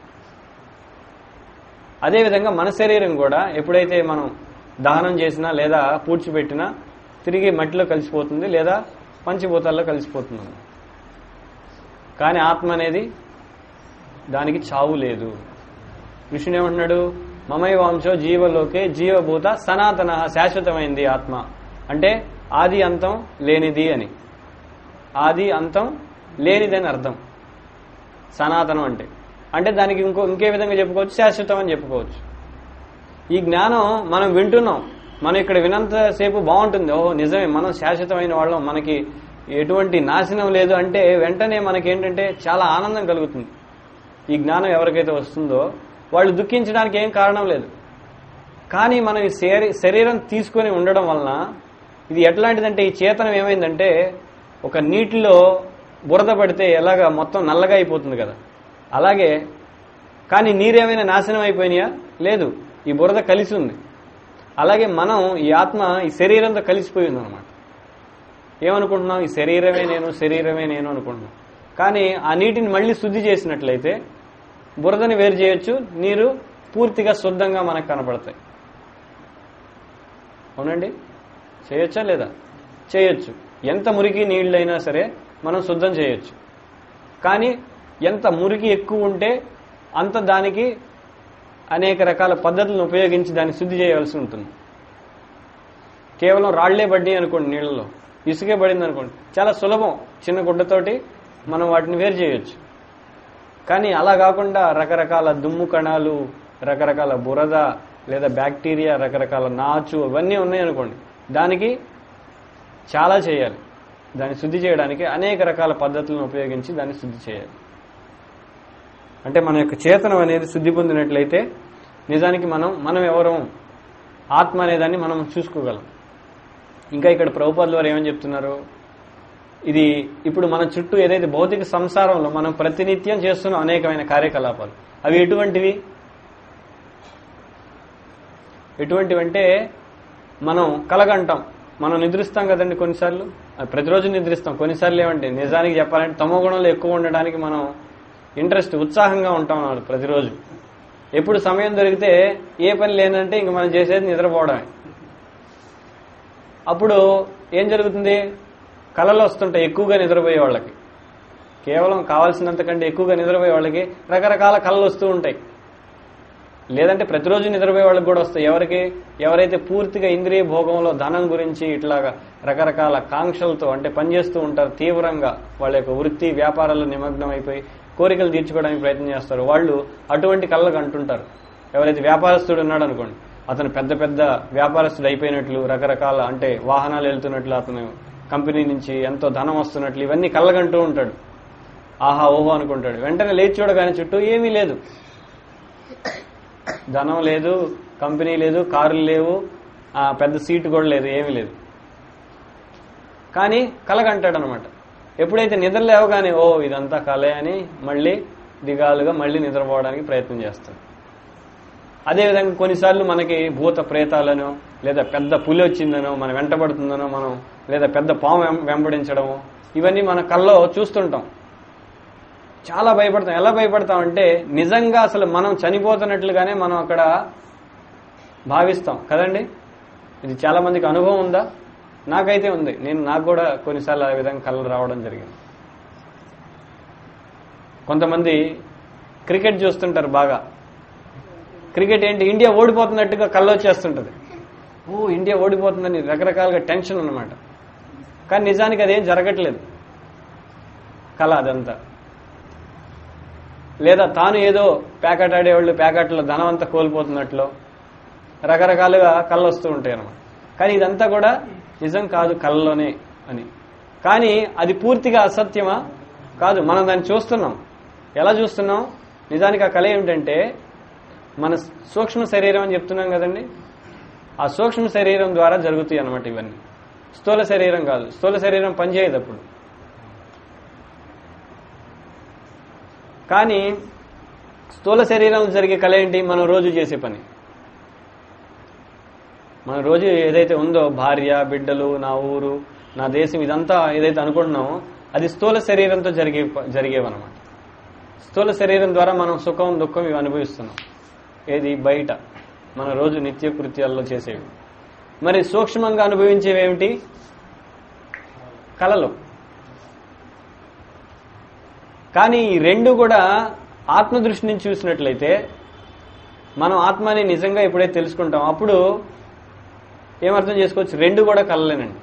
అదేవిధంగా మన శరీరం కూడా ఎప్పుడైతే మనం దహనం చేసినా లేదా పూడ్చిపెట్టినా తిరిగి మట్టిలో కలిసిపోతుంది లేదా పంచభూతాల్లో కలిసిపోతుంది కానీ ఆత్మ అనేది దానికి చావు లేదు కృష్ణుడు ఏమంటున్నాడు మమై వంశో జీవలోకే జీవభూత సనాతన శాశ్వతమైంది ఆత్మ అంటే ఆది అంతం లేనిది అని ఆది అంతం లేనిదని అర్థం సనాతనం అంటే అంటే దానికి ఇంకో ఇంకే విధంగా చెప్పుకోవచ్చు శాశ్వతం అని చెప్పుకోవచ్చు ఈ జ్ఞానం మనం వింటున్నాం మనం ఇక్కడ వినంతసేపు బాగుంటుంది ఓహో నిజమే మనం శాశ్వతమైన వాళ్ళం మనకి ఎటువంటి నాశనం లేదు అంటే వెంటనే మనకి ఏంటంటే చాలా ఆనందం కలుగుతుంది ఈ జ్ఞానం ఎవరికైతే వస్తుందో వాళ్ళు దుఃఖించడానికి ఏం కారణం లేదు కానీ మనం ఈ శరీ- శరీరం తీసుకొని ఉండడం వలన ఇది ఎట్లాంటిదంటే ఈ చేతనం ఏమైందంటే ఒక నీటిలో బురద పడితే ఎలాగా మొత్తం నల్లగా అయిపోతుంది కదా అలాగే కానీ నీరేమైనా నాశనం అయిపోయినాయా లేదు ఈ బురద కలిసి ఉంది అలాగే మనం ఈ ఆత్మ ఈ శరీరంతో కలిసిపోయింది అనమాట ఏమనుకుంటున్నాం ఈ శరీరమే నేను శరీరమే నేను అనుకుంటున్నాం కానీ ఆ నీటిని మళ్ళీ శుద్ధి చేసినట్లయితే బురదని వేరు చేయొచ్చు నీరు పూర్తిగా శుద్ధంగా మనకు కనపడతాయి అవునండి చేయొచ్చా లేదా చేయొచ్చు ఎంత మురికి నీళ్ళైనా సరే మనం శుద్ధం చేయొచ్చు కానీ ఎంత మురికి ఎక్కువ ఉంటే అంత దానికి అనేక రకాల పద్ధతులను ఉపయోగించి దాన్ని శుద్ధి చేయవలసి ఉంటుంది కేవలం రాళ్లే పడ్డాయి అనుకోండి నీళ్ళలో ఇసుకే పడింది అనుకోండి చాలా సులభం చిన్న గుడ్డతోటి మనం వాటిని వేరు చేయొచ్చు కానీ అలా కాకుండా రకరకాల దుమ్ము కణాలు రకరకాల బురద లేదా బ్యాక్టీరియా రకరకాల నాచు ఇవన్నీ ఉన్నాయనుకోండి దానికి చాలా చేయాలి దాన్ని శుద్ధి చేయడానికి అనేక రకాల పద్ధతులను ఉపయోగించి దాన్ని శుద్ధి చేయాలి అంటే మన యొక్క చేతనం అనేది శుద్ధి పొందినట్లయితే నిజానికి మనం మనం ఎవరం ఆత్మ అనేదాన్ని మనం చూసుకోగలం ఇంకా ఇక్కడ ప్రభుపాదుల వారు ఏమని చెప్తున్నారు ఇది ఇప్పుడు మన చుట్టూ ఏదైతే భౌతిక సంసారంలో మనం ప్రతినిత్యం చేస్తున్న అనేకమైన కార్యకలాపాలు అవి ఎటువంటివి ఎటువంటివంటే మనం కలగంటాం మనం నిద్రిస్తాం కదండి కొన్నిసార్లు అది ప్రతిరోజు నిద్రిస్తాం కొన్నిసార్లు ఏమంటే నిజానికి చెప్పాలంటే తమో గుణంలో ఎక్కువ ఉండడానికి మనం ఇంట్రెస్ట్ ఉత్సాహంగా ఉంటాం అన్నమాట ప్రతిరోజు ఎప్పుడు సమయం దొరికితే ఏ పని లేనంటే ఇంక మనం చేసేది నిద్రపోవడమే అప్పుడు ఏం జరుగుతుంది కళలు వస్తుంటాయి ఎక్కువగా నిద్రపోయే వాళ్ళకి కేవలం కావాల్సినంత కంటే ఎక్కువగా నిద్రపోయే వాళ్ళకి రకరకాల కళలు వస్తూ ఉంటాయి లేదంటే ప్రతిరోజు నిద్రపోయే వాళ్ళకి కూడా వస్తాయి ఎవరికి ఎవరైతే పూర్తిగా ఇంద్రియ భోగంలో ధనం గురించి ఇట్లాగా రకరకాల కాంక్షలతో అంటే పనిచేస్తూ ఉంటారు తీవ్రంగా వాళ్ళ యొక్క వృత్తి వ్యాపారాల్లో నిమగ్నం అయిపోయి కోరికలు తీర్చుకోవడానికి ప్రయత్నం చేస్తారు వాళ్ళు అటువంటి కళ్ళకు అంటుంటారు ఎవరైతే వ్యాపారస్తుడు ఉన్నాడు అనుకోండి అతను పెద్ద పెద్ద వ్యాపారస్తుడు అయిపోయినట్లు రకరకాల అంటే వాహనాలు వెళ్తున్నట్లు అతను కంపెనీ నుంచి ఎంతో ధనం వస్తున్నట్లు ఇవన్నీ కళ్ళగంటూ ఉంటాడు ఆహా ఓహో అనుకుంటాడు వెంటనే లేచి చూడగానే చుట్టూ ఏమీ లేదు ధనం లేదు కంపెనీ లేదు కార్లు లేవు ఆ పెద్ద సీటు కూడా లేదు ఏమీ లేదు కానీ కలగంటాడు అనమాట ఎప్పుడైతే నిద్ర లేవగానే ఓ ఇదంతా కలే అని మళ్ళీ దిగాలుగా మళ్ళీ నిద్రపోవడానికి ప్రయత్నం చేస్తాడు అదేవిధంగా కొన్నిసార్లు మనకి భూత ప్రేతాలను లేదా పెద్ద పులి వచ్చిందనో మనం వెంటబడుతుందనో మనం లేదా పెద్ద పాము వెం- వెంబడించడము ఇవన్నీ మన కల్లో చూస్తుంటాం చాలా భయపడతాం ఎలా భయపడతాం అంటే నిజంగా అసలు మనం చనిపోతున్నట్లుగానే మనం అక్కడ భావిస్తాం కదండి ఇది చాలా మందికి అనుభవం ఉందా నాకైతే ఉంది నేను నాకు కూడా కొన్నిసార్లు ఆ విధంగా కళ్ళు రావడం జరిగింది కొంతమంది క్రికెట్ చూస్తుంటారు బాగా క్రికెట్ ఏంటి ఇండియా ఓడిపోతున్నట్టుగా కళ్ళు వచ్చేస్తుంటది ఓ ఇండియా ఓడిపోతుందని రకరకాలుగా టెన్షన్ అన్నమాట కానీ నిజానికి అదేం జరగట్లేదు కళ అదంతా లేదా తాను ఏదో ప్యాకెట్ ఆడేవాళ్ళు ప్యాకెట్లో ధనం అంతా కోల్పోతున్నట్లు రకరకాలుగా కళ్ళు వస్తూ ఉంటాయి అన్నమాట కానీ ఇదంతా కూడా నిజం కాదు కళ్ళలోనే అని కానీ అది పూర్తిగా అసత్యమా కాదు మనం దాన్ని చూస్తున్నాం ఎలా చూస్తున్నాం నిజానికి ఆ కళ ఏమిటంటే మన సూక్ష్మ శరీరం అని చెప్తున్నాం కదండి ఆ సూక్ష్మ శరీరం ద్వారా జరుగుతాయి అన్నమాట ఇవన్నీ స్థూల శరీరం కాదు స్థూల శరీరం పనిచేయదు అప్పుడు కానీ స్థూల శరీరం జరిగే కళ ఏంటి మనం రోజు చేసే పని మన రోజు ఏదైతే ఉందో భార్య బిడ్డలు నా ఊరు నా దేశం ఇదంతా ఏదైతే అనుకుంటున్నామో అది స్థూల శరీరంతో జరిగే జరిగేవన్నమాట స్థూల శరీరం ద్వారా మనం సుఖం దుఃఖం ఇవి అనుభవిస్తున్నాం ఏది బయట మన రోజు నిత్య కృత్యాల్లో చేసేవి మరి సూక్ష్మంగా అనుభవించేవి ఏమిటి కళలు కానీ ఈ రెండు కూడా ఆత్మ దృష్టి నుంచి చూసినట్లయితే మనం ఆత్మని నిజంగా ఎప్పుడైతే తెలుసుకుంటాం అప్పుడు ఏమర్థం చేసుకోవచ్చు రెండు కూడా కలలేనండి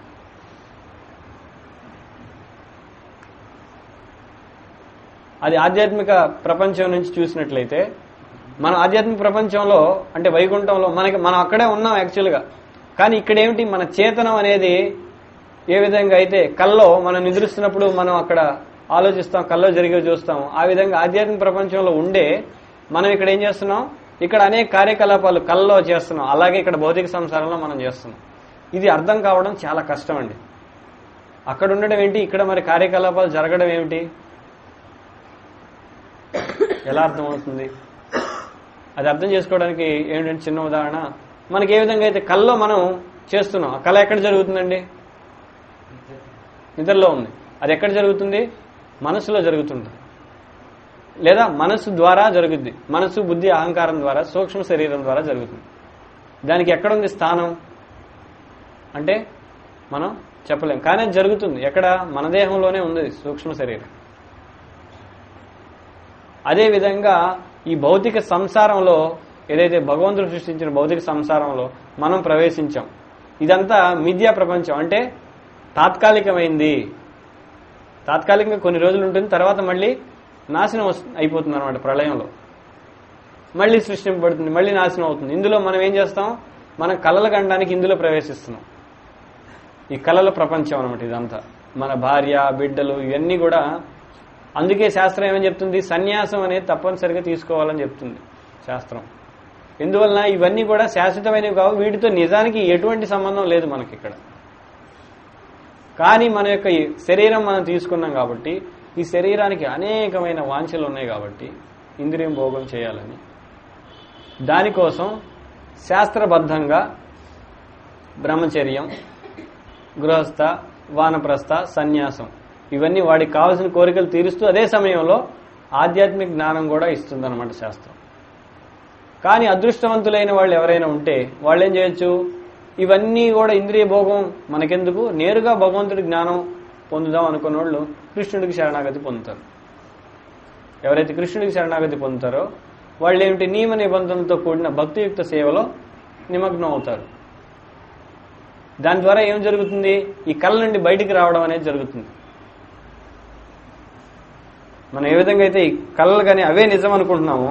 అది ఆధ్యాత్మిక ప్రపంచం నుంచి చూసినట్లయితే మన ఆధ్యాత్మిక ప్రపంచంలో అంటే వైకుంఠంలో మనకి మనం అక్కడే ఉన్నాం యాక్చువల్గా కానీ ఇక్కడ ఏమిటి మన చేతనం అనేది ఏ విధంగా అయితే కల్లో మనం నిద్రిస్తున్నప్పుడు మనం అక్కడ ఆలోచిస్తాం కల్లో జరిగే చూస్తాం ఆ విధంగా ఆధ్యాత్మిక ప్రపంచంలో ఉండే మనం ఇక్కడ ఏం చేస్తున్నాం ఇక్కడ అనేక కార్యకలాపాలు కల్లో చేస్తున్నాం అలాగే ఇక్కడ భౌతిక సంసారంలో మనం చేస్తున్నాం ఇది అర్థం కావడం చాలా కష్టం అండి అక్కడ ఉండడం ఏంటి ఇక్కడ మరి కార్యకలాపాలు జరగడం ఏమిటి ఎలా అర్థమవుతుంది అది అర్థం చేసుకోవడానికి ఏంటంటే చిన్న ఉదాహరణ మనకి ఏ విధంగా అయితే కల్లో మనం చేస్తున్నాం ఆ కళ ఎక్కడ జరుగుతుందండి నిద్రలో ఉంది అది ఎక్కడ జరుగుతుంది మనసులో జరుగుతుంది లేదా మనసు ద్వారా జరుగుద్ది మనసు బుద్ధి అహంకారం ద్వారా సూక్ష్మ శరీరం ద్వారా జరుగుతుంది దానికి ఎక్కడుంది స్థానం అంటే మనం చెప్పలేం కానీ అది జరుగుతుంది ఎక్కడ మన దేహంలోనే ఉంది సూక్ష్మ శరీరం అదే విధంగా ఈ భౌతిక సంసారంలో ఏదైతే భగవంతుడు సృష్టించిన భౌతిక సంసారంలో మనం ప్రవేశించాం ఇదంతా మిథ్యా ప్రపంచం అంటే తాత్కాలికమైంది తాత్కాలికంగా కొన్ని రోజులు ఉంటుంది తర్వాత మళ్ళీ నాశనం వస్తు- అయిపోతుంది అనమాట ప్రళయంలో మళ్ళీ సృష్టింపబడుతుంది మళ్ళీ నాశనం అవుతుంది ఇందులో మనం ఏం చేస్తాం మనం కళలు కనడానికి ఇందులో ప్రవేశిస్తున్నాం ఈ కళల ప్రపంచం అనమాట ఇదంతా మన భార్య బిడ్డలు ఇవన్నీ కూడా అందుకే శాస్త్రం ఏమని చెప్తుంది సన్యాసం అనేది తప్పనిసరిగా తీసుకోవాలని చెప్తుంది శాస్త్రం ఎందువలన ఇవన్నీ కూడా శాశ్వతమైనవి కావు వీటితో నిజానికి ఎటువంటి సంబంధం లేదు మనకి ఇక్కడ కానీ మన యొక్క ఈ శరీరం మనం తీసుకున్నాం కాబట్టి ఈ శరీరానికి అనేకమైన వాంఛలు ఉన్నాయి కాబట్టి ఇంద్రియం భోగం చేయాలని దానికోసం శాస్త్రబద్ధంగా బ్రహ్మచర్యం గృహస్థ వానప్రస్థ సన్యాసం ఇవన్నీ వాడికి కావాల్సిన కోరికలు తీరుస్తూ అదే సమయంలో ఆధ్యాత్మిక జ్ఞానం కూడా ఇస్తుందన్నమాట శాస్త్రం కానీ అదృష్టవంతులైన వాళ్ళు ఎవరైనా ఉంటే వాళ్ళు ఏం చేయొచ్చు ఇవన్నీ కూడా ఇంద్రియ భోగం మనకెందుకు నేరుగా భగవంతుడి జ్ఞానం పొందుదాం అనుకున్న వాళ్ళు కృష్ణుడికి శరణాగతి పొందుతారు ఎవరైతే కృష్ణుడికి శరణాగతి పొందుతారో వాళ్ళు ఏమిటి నియమ నిబంధనలతో కూడిన భక్తియుక్త సేవలో నిమగ్నం అవుతారు దాని ద్వారా ఏం జరుగుతుంది ఈ కళ్ళ నుండి బయటికి రావడం అనేది జరుగుతుంది మనం ఏ విధంగా అయితే ఈ కళ్ళలు కానీ అవే నిజం అనుకుంటున్నామో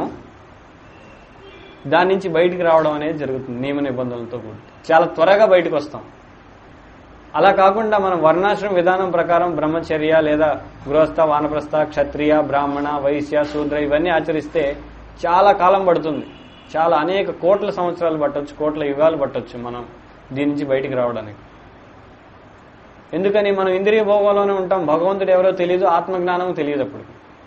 దాని నుంచి బయటికి రావడం అనేది జరుగుతుంది నియమ నిబంధనలతో కూడి చాలా త్వరగా బయటకు వస్తాం అలా కాకుండా మనం వర్ణాశ్రమ విధానం ప్రకారం బ్రహ్మచర్య లేదా గృహస్థ వానప్రస్థ క్షత్రియ బ్రాహ్మణ వైశ్య శూద్ర ఇవన్నీ ఆచరిస్తే చాలా కాలం పడుతుంది చాలా అనేక కోట్ల సంవత్సరాలు పట్టొచ్చు కోట్ల యుగాలు పట్టొచ్చు మనం దీని నుంచి బయటికి రావడానికి ఎందుకని మనం ఇంద్రియ భోగంలోనే ఉంటాం భగవంతుడు ఎవరో తెలియదు ఆత్మజ్ఞానం తెలియదు అప్పుడు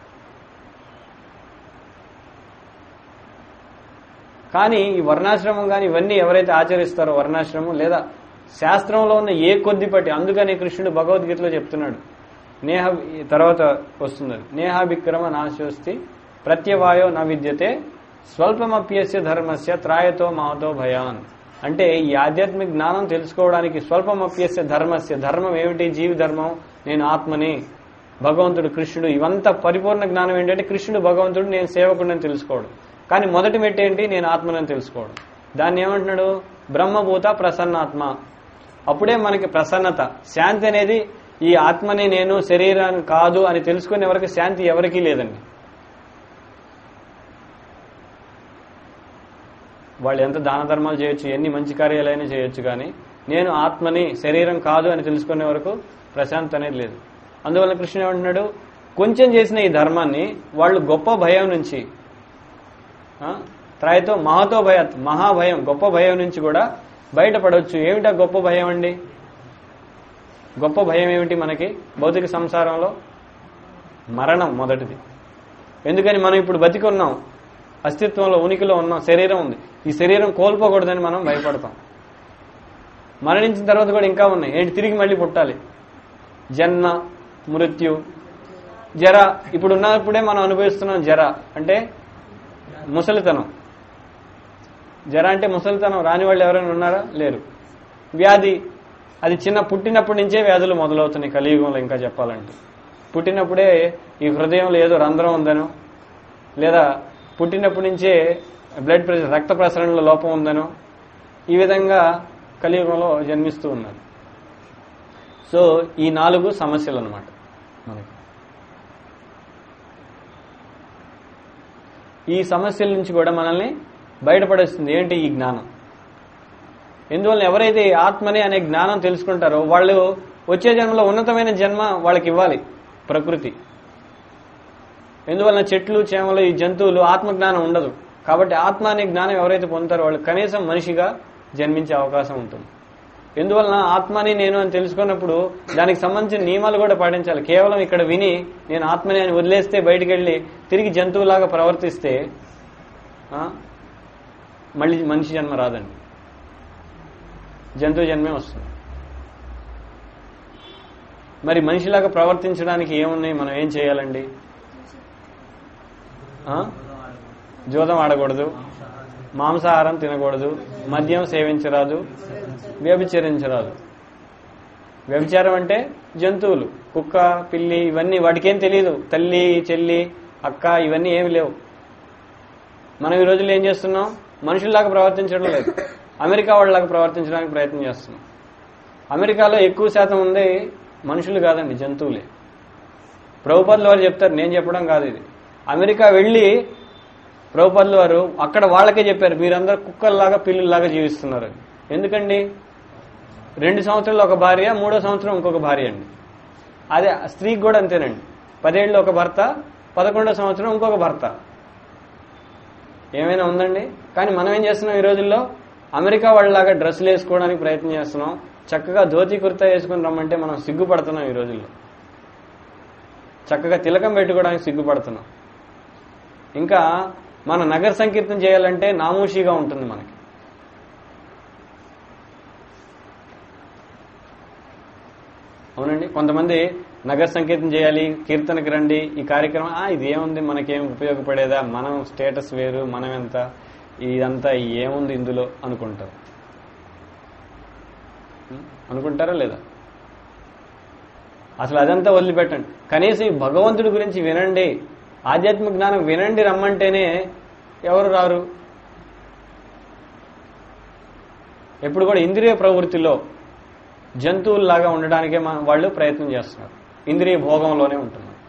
కానీ ఈ వర్ణాశ్రమం కానీ ఇవన్నీ ఎవరైతే ఆచరిస్తారో వర్ణాశ్రమం లేదా శాస్త్రంలో ఉన్న ఏ కొద్దిపట్టి అందుకని కృష్ణుడు భగవద్గీతలో చెప్తున్నాడు నేహ ఈ తర్వాత వస్తుంది అది. నేహాభిక్రమ నాశోస్తి ప్రత్యవాయో నా విద్యతే స్వల్పమప్యస్య ధర్మస్య త్రాయతో మహతో భయాన్ అంటే ఈ ఆధ్యాత్మిక జ్ఞానం తెలుసుకోవడానికి స్వల్పమప్యస్య ధర్మస్య ధర్మం ఏమిటి జీవి ధర్మం నేను ఆత్మని భగవంతుడు కృష్ణుడు ఇవంతా పరిపూర్ణ జ్ఞానం ఏంటంటే కృష్ణుడు భగవంతుడు నేను సేవకుడిని తెలుసుకోవడం కానీ మొదటి మెట్టు ఏంటి నేను ఆత్మనని తెలుసుకోవడం దాన్ని ఏమంటున్నాడు బ్రహ్మభూత ప్రసన్నాత్మ అప్పుడే మనకి ప్రసన్నత శాంతి అనేది ఈ ఆత్మని నేను శరీరాన్ని కాదు అని తెలుసుకునే వరకు శాంతి ఎవరికీ లేదండి వాళ్ళు ఎంత దాన ధర్మాలు చేయొచ్చు ఎన్ని మంచి కార్యాలైనా చేయొచ్చు కానీ నేను ఆత్మని శరీరం కాదు అని తెలుసుకునే వరకు ప్రశాంతత అనేది లేదు అందువల్ల కృష్ణుడు ఏమంటున్నాడు కొంచెం చేసిన ఈ ధర్మాన్ని వాళ్ళు గొప్ప భయం నుంచి ఆ, త్రాయతో మహతో భయాత్ మహాభయం గొప్ప భయం నుంచి కూడా బయటపడవచ్చు ఏమిటా గొప్ప భయం అండి గొప్ప భయం ఏమిటి మనకి భౌతిక సంసారంలో మరణం మొదటిది ఎందుకని మనం ఇప్పుడు బతికి ఉన్నాం అస్తిత్వంలో ఉనికిలో ఉన్నాం శరీరం ఉంది ఈ శరీరం కోల్పోకూడదని మనం భయపడతాం మరణించిన తర్వాత కూడా ఇంకా ఉన్నాయి ఏంటి తిరిగి మళ్ళీ పుట్టాలి జన్మ మృత్యు జర ఇప్పుడు ఉన్నప్పుడే మనం అనుభవిస్తున్నాం జర అంటే ముసలితనం జర అంటే ముసలితనం రాని వాళ్ళు ఎవరైనా ఉన్నారా లేరు వ్యాధి అది చిన్న పుట్టినప్పటి నుంచే వ్యాధులు మొదలవుతున్నాయి కలియుగంలో ఇంకా చెప్పాలంటే పుట్టినప్పుడే ఈ హృదయంలో ఏదో రంధ్రం ఉందనో లేదా పుట్టినప్పటి నుంచే బ్లడ్ ప్రెషర్ రక్త ప్రసరణలో లోపం ఉందనో ఈ విధంగా కలియుగంలో జన్మిస్తూ ఉన్నారు సో ఈ నాలుగు సమస్యలు అనమాట మనకి ఈ సమస్యల నుంచి కూడా మనల్ని బయటపడేస్తుంది ఏంటి ఈ జ్ఞానం ఎందువల్ల ఎవరైతే ఈ ఆత్మని అనే జ్ఞానం తెలుసుకుంటారో వాళ్ళు వచ్చే జన్మలో ఉన్నతమైన జన్మ వాళ్ళకి ఇవ్వాలి ప్రకృతి ఎందువలన చెట్లు చేమలు ఈ జంతువులు ఆత్మజ్ఞానం ఉండదు కాబట్టి ఆత్మ అనే జ్ఞానం ఎవరైతే పొందుతారో వాళ్ళు కనీసం మనిషిగా జన్మించే అవకాశం ఉంటుంది ఎందువలన ఆత్మని నేను అని తెలుసుకున్నప్పుడు దానికి సంబంధించిన నియమాలు కూడా పాటించాలి కేవలం ఇక్కడ విని నేను ఆత్మని అని వదిలేస్తే బయటికి వెళ్ళి తిరిగి జంతువులాగా ప్రవర్తిస్తే ఆ, మళ్ళీ మనిషి జన్మ రాదండి జంతువు జన్మే వస్తుంది మరి మనిషిలాగా ప్రవర్తించడానికి ఏమున్నాయి మనం ఏం చేయాలండి ఆ? జూదం ఆడకూడదు మాంసాహారం తినకూడదు మద్యం సేవించరాదు వ్యభిచరించరాదు వ్యభిచారం అంటే జంతువులు కుక్క పిల్లి ఇవన్నీ వాటికేం తెలియదు తల్లి చెల్లి అక్క ఇవన్నీ ఏమి లేవు మనం ఈ రోజుల్లో ఏం చేస్తున్నాం మనుషుల్లాగా ప్రవర్తించడం లేదు అమెరికా వాళ్ళలాగా ప్రవర్తించడానికి ప్రయత్నం చేస్తున్నాం అమెరికాలో ఎక్కువ శాతం ఉంది మనుషులు కాదండి జంతువులే ప్రభుపదుల వారు చెప్తారు నేను చెప్పడం కాదు ఇది అమెరికా వెళ్ళి ప్రభుపదుల వారు అక్కడ వాళ్ళకే చెప్పారు మీరందరూ కుక్కల్లాగా పిల్లుల్లాగా జీవిస్తున్నారు అని. ఎందుకండి రెండు సంవత్సరాలు ఒక భార్య మూడో సంవత్సరం ఇంకొక భార్య అండి అదే స్త్రీకి కూడా అంతేనండి పదేళ్ళు ఒక భర్త పదకొండో సంవత్సరం ఇంకొక భర్త ఏమైనా ఉందండి కానీ మనం ఏం చేస్తున్నాం ఈ రోజుల్లో అమెరికా వాళ్ళలాగా డ్రెస్సులు వేసుకోవడానికి ప్రయత్నం చేస్తున్నాం చక్కగా ధోతి కుర్తా వేసుకుని రమ్మంటే మనం సిగ్గుపడుతున్నాం ఈ రోజుల్లో చక్కగా తిలకం పెట్టుకోవడానికి సిగ్గుపడుతున్నాం ఇంకా మన నగర సంకీర్తన చేయాలంటే నామూషిగా ఉంటుంది మనకి అవునండి కొంతమంది నగర సంకీర్తన చేయాలి కీర్తనకి రండి ఈ కార్యక్రమం ఆ ఇది ఏముంది మనకేం ఉపయోగపడేదా మనం స్టేటస్ వేరు మనం ఎంత ఇదంతా ఏముంది ఇందులో అనుకుంటారు ఉం? అనుకుంటారా లేదా అసలు అదంతా వదిలిపెట్టండి కనీసం ఈ భగవంతుడి గురించి వినండి ఆధ్యాత్మిక జ్ఞానం వినండి రమ్మంటేనే ఎవరు రారు ఎప్పుడు కూడా ఇంద్రియ ప్రవృత్తిలో జంతువుల్లాగా ఉండడానికే మన వాళ్ళు ప్రయత్నం చేస్తున్నారు ఇంద్రియ భోగంలోనే ఉంటున్నారు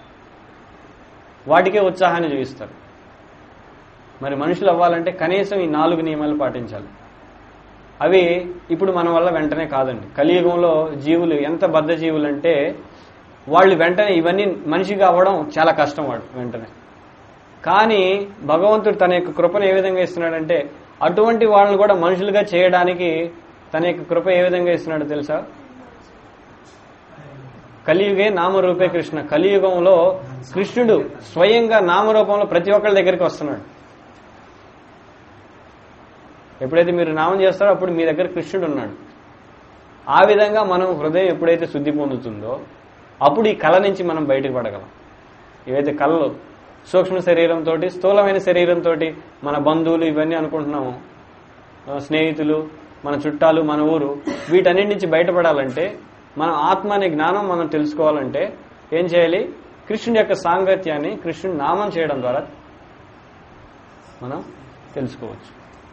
వాటికే ఉత్సాహాన్ని చూపిస్తారు మరి మనుషులు అవ్వాలంటే కనీసం ఈ నాలుగు నియమాలు పాటించాలి అవి ఇప్పుడు మన వల్ల వెంటనే కాదండి కలియుగంలో జీవులు ఎంత బద్ధ జీవులు అంటే వాళ్ళు వెంటనే ఇవన్నీ మనిషిగా అవ్వడం చాలా కష్టం వాడు వెంటనే కానీ భగవంతుడు తన యొక్క కృపను ఏ విధంగా ఇస్తున్నాడంటే అటువంటి వాళ్ళని కూడా మనుషులుగా చేయడానికి తన యొక్క కృప ఏ విధంగా ఇస్తున్నాడో తెలుసా కలియుగే నామరూపే కృష్ణ కలియుగంలో కృష్ణుడు స్వయంగా నామరూపంలో ప్రతి ఒక్కరి దగ్గరికి వస్తున్నాడు ఎప్పుడైతే మీరు నామం చేస్తారో అప్పుడు మీ దగ్గర కృష్ణుడు ఉన్నాడు ఆ విధంగా మనం హృదయం ఎప్పుడైతే శుద్ధి పొందుతుందో అప్పుడు ఈ కళ నుంచి మనం బయటకు పడగలం ఏవైతే కళలు సూక్ష్మ శరీరంతో స్థూలమైన శరీరంతో మన బంధువులు ఇవన్నీ అనుకుంటున్నాము ఆ, స్నేహితులు మన చుట్టాలు మన ఊరు వీటన్నిటి నుంచి బయటపడాలంటే మన ఆత్మ అనే జ్ఞానం మనం తెలుసుకోవాలంటే ఏం చేయాలి కృష్ణుడి యొక్క సాంగత్యాన్ని కృష్ణుడి నామం చేయడం ద్వారా మనం తెలుసుకోవచ్చు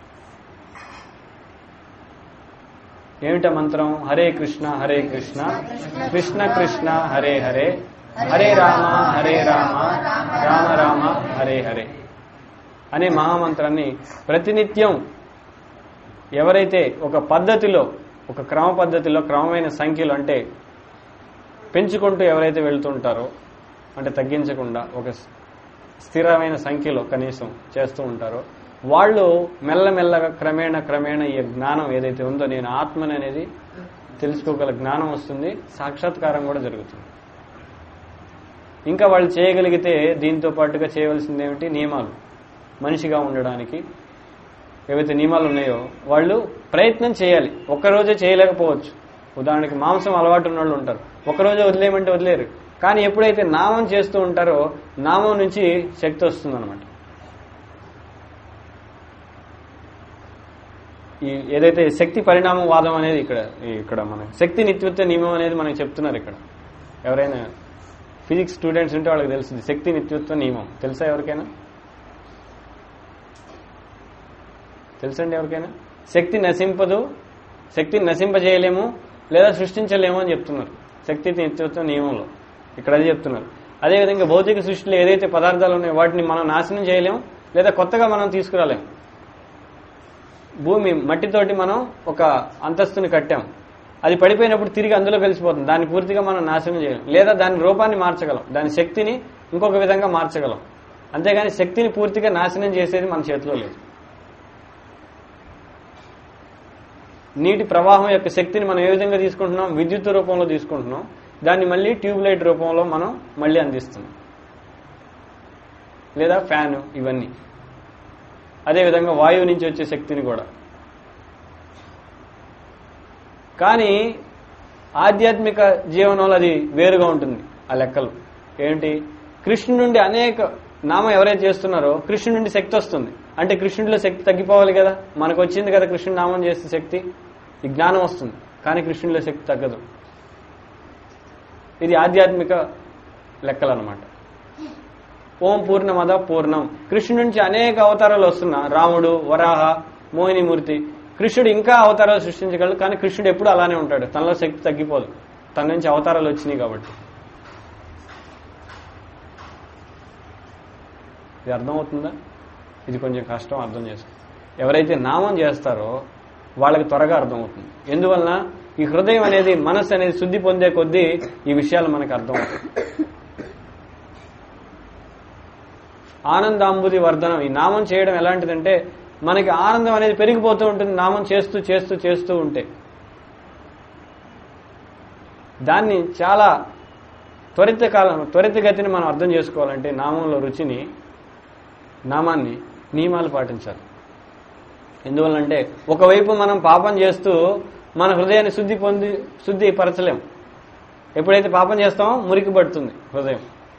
ఏమిట మంత్రం హరే కృష్ణ హరే కృష్ణ కృష్ణ కృష్ణ హరే హరే హరే రామ హరే రామ రామ రామ హరే హరే అనే మహామంత్రాన్ని ప్రతినిత్యం ఎవరైతే ఒక పద్ధతిలో ఒక క్రమ పద్ధతిలో క్రమమైన సంఖ్యలో అంటే పెంచుకుంటూ ఎవరైతే వెళ్తుంటారో అంటే తగ్గించకుండా ఒక స్థిరమైన సంఖ్యలో కనీసం చేస్తూ ఉంటారో వాళ్ళు మెల్లమెల్లగా క్రమేణ క్రమేణ ఈ జ్ఞానం ఏదైతే ఉందో నేను ఆత్మని అనేది తెలుసుకోగల జ్ఞానం వస్తుంది సాక్షాత్కారం కూడా జరుగుతుంది ఇంకా వాళ్ళు చేయగలిగితే దీంతో పాటుగా చేయవలసింది ఏమిటి నియమాలు మనిషిగా ఉండడానికి ఏవైతే నియమాలు ఉన్నాయో వాళ్ళు ప్రయత్నం చేయాలి ఒక్కరోజే చేయలేకపోవచ్చు ఉదాహరణకి మాంసం అలవాటు ఉన్న వాళ్ళు ఉంటారు ఒక్కరోజే వదిలేయమంటే వదిలేరు కానీ ఎప్పుడైతే నామం చేస్తూ ఉంటారో నామం నుంచి శక్తి వస్తుందన్నమాట ఈ ఏదైతే శక్తి పరిణామం వాదం అనేది ఇక్కడ ఇక్కడ మన శక్తి నిత్యత్వ నియమం అనేది మనకి చెప్తున్నారు ఇక్కడ ఎవరైనా ఫిజిక్స్ స్టూడెంట్స్ ఉంటే వాళ్ళకి తెలుస్తుంది శక్తి నిత్యత్వ నియమం తెలుసా ఎవరికైనా తెలుసండి ఎవరికైనా శక్తి నశింపదు శక్తిని నశింపజేయలేము లేదా సృష్టించలేము అని చెప్తున్నారు శక్తి నిత్యత్వ నియమంలో ఇక్కడ అది చెప్తున్నారు అదేవిధంగా భౌతిక సృష్టిలో ఏదైతే పదార్థాలు ఉన్నాయో వాటిని మనం నాశనం చేయలేము లేదా కొత్తగా మనం తీసుకురాలేము భూమి మట్టితోటి మనం ఒక అంతస్తుని కట్టాం అది పడిపోయినప్పుడు తిరిగి అందులో కలిసిపోతుంది దాన్ని పూర్తిగా మనం నాశనం చేయలేం లేదా దాని రూపాన్ని మార్చగలం దాని శక్తిని ఇంకొక విధంగా మార్చగలం అంతేగాని శక్తిని పూర్తిగా నాశనం చేసేది మన చేతిలో లేదు నీటి ప్రవాహం యొక్క శక్తిని మనం ఏ విధంగా తీసుకుంటున్నాం విద్యుత్ రూపంలో తీసుకుంటున్నాం దాన్ని మళ్ళీ ట్యూబ్ లైట్ రూపంలో మనం మళ్ళీ అందిస్తున్నాం లేదా ఫ్యాన్ ఇవన్నీ అదేవిధంగా వాయువు నుంచి వచ్చే శక్తిని కూడా కానీ ఆధ్యాత్మిక జీవనంలో అది వేరుగా ఉంటుంది ఆ లెక్కలు ఏంటి కృష్ణుడి నుండి అనేక నామం ఎవరైతే చేస్తున్నారో కృష్ణుడి నుండి శక్తి వస్తుంది అంటే కృష్ణుడిలో శక్తి తగ్గిపోవాలి కదా మనకు వచ్చింది కదా కృష్ణుడి నామం చేస్తే శక్తి ఈ జ్ఞానం వస్తుంది కానీ కృష్ణుడిలో శక్తి తగ్గదు ఇది ఆధ్యాత్మిక లెక్కలు అనమాట ఓం పూర్ణమద పూర్ణం కృష్ణుడి నుంచి అనేక అవతారాలు వస్తున్నా రాముడు వరాహ మోహినిమూర్తి కృష్ణుడు ఇంకా అవతారాలు సృష్టించగలడు కానీ కృష్ణుడు ఎప్పుడు అలానే ఉంటాడు తనలో శక్తి తగ్గిపోదు తన నుంచి అవతారాలు వచ్చినాయి కాబట్టి ఇది అర్థమవుతుందా ఇది కొంచెం కష్టం అర్థం చేసుకో ఎవరైతే నామం చేస్తారో వాళ్ళకి త్వరగా అర్థమవుతుంది ఎందువలన ఈ హృదయం అనేది మనస్సు అనేది శుద్ధి పొందే కొద్దీ ఈ విషయాలు మనకు అర్థమవుతాయి ఆనందాంబుది వర్ధనం ఈ నామం చేయడం ఎలాంటిదంటే మనకి ఆనందం అనేది పెరిగిపోతూ ఉంటుంది నామం చేస్తూ చేస్తూ చేస్తూ ఉంటే దాన్ని చాలా త్వరిత కాలం త్వరితగతిని మనం అర్థం చేసుకోవాలంటే నామంలో రుచిని నామాన్ని నియమాలు పాటించాలి ఎందువల్లంటే ఒకవైపు మనం పాపం చేస్తూ మన హృదయాన్ని శుద్ధి పొంది శుద్ధి పరచలేం ఎప్పుడైతే పాపం చేస్తామో మురికి పడుతుంది హృదయం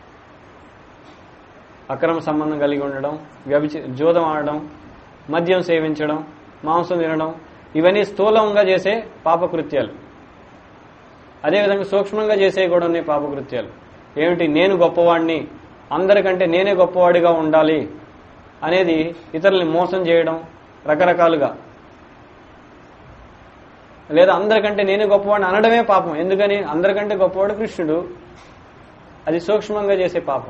అక్రమ సంబంధం కలిగి ఉండడం వ్యభిచ జోదం ఆడడం మద్యం సేవించడం మాంసం తినడం ఇవన్నీ స్థూలంగా చేసే పాపకృత్యాలు అదేవిధంగా సూక్ష్మంగా చేసే కూడా ఉన్నాయి పాపకృత్యాలు ఏమిటి నేను గొప్పవాడిని అందరికంటే నేనే గొప్పవాడిగా ఉండాలి అనేది ఇతరుల్ని మోసం చేయడం రకరకాలుగా లేదా అందరికంటే నేనే గొప్పవాడిని అనడమే పాపం ఎందుకని అందరికంటే గొప్పవాడు కృష్ణుడు అది సూక్ష్మంగా చేసే పాపం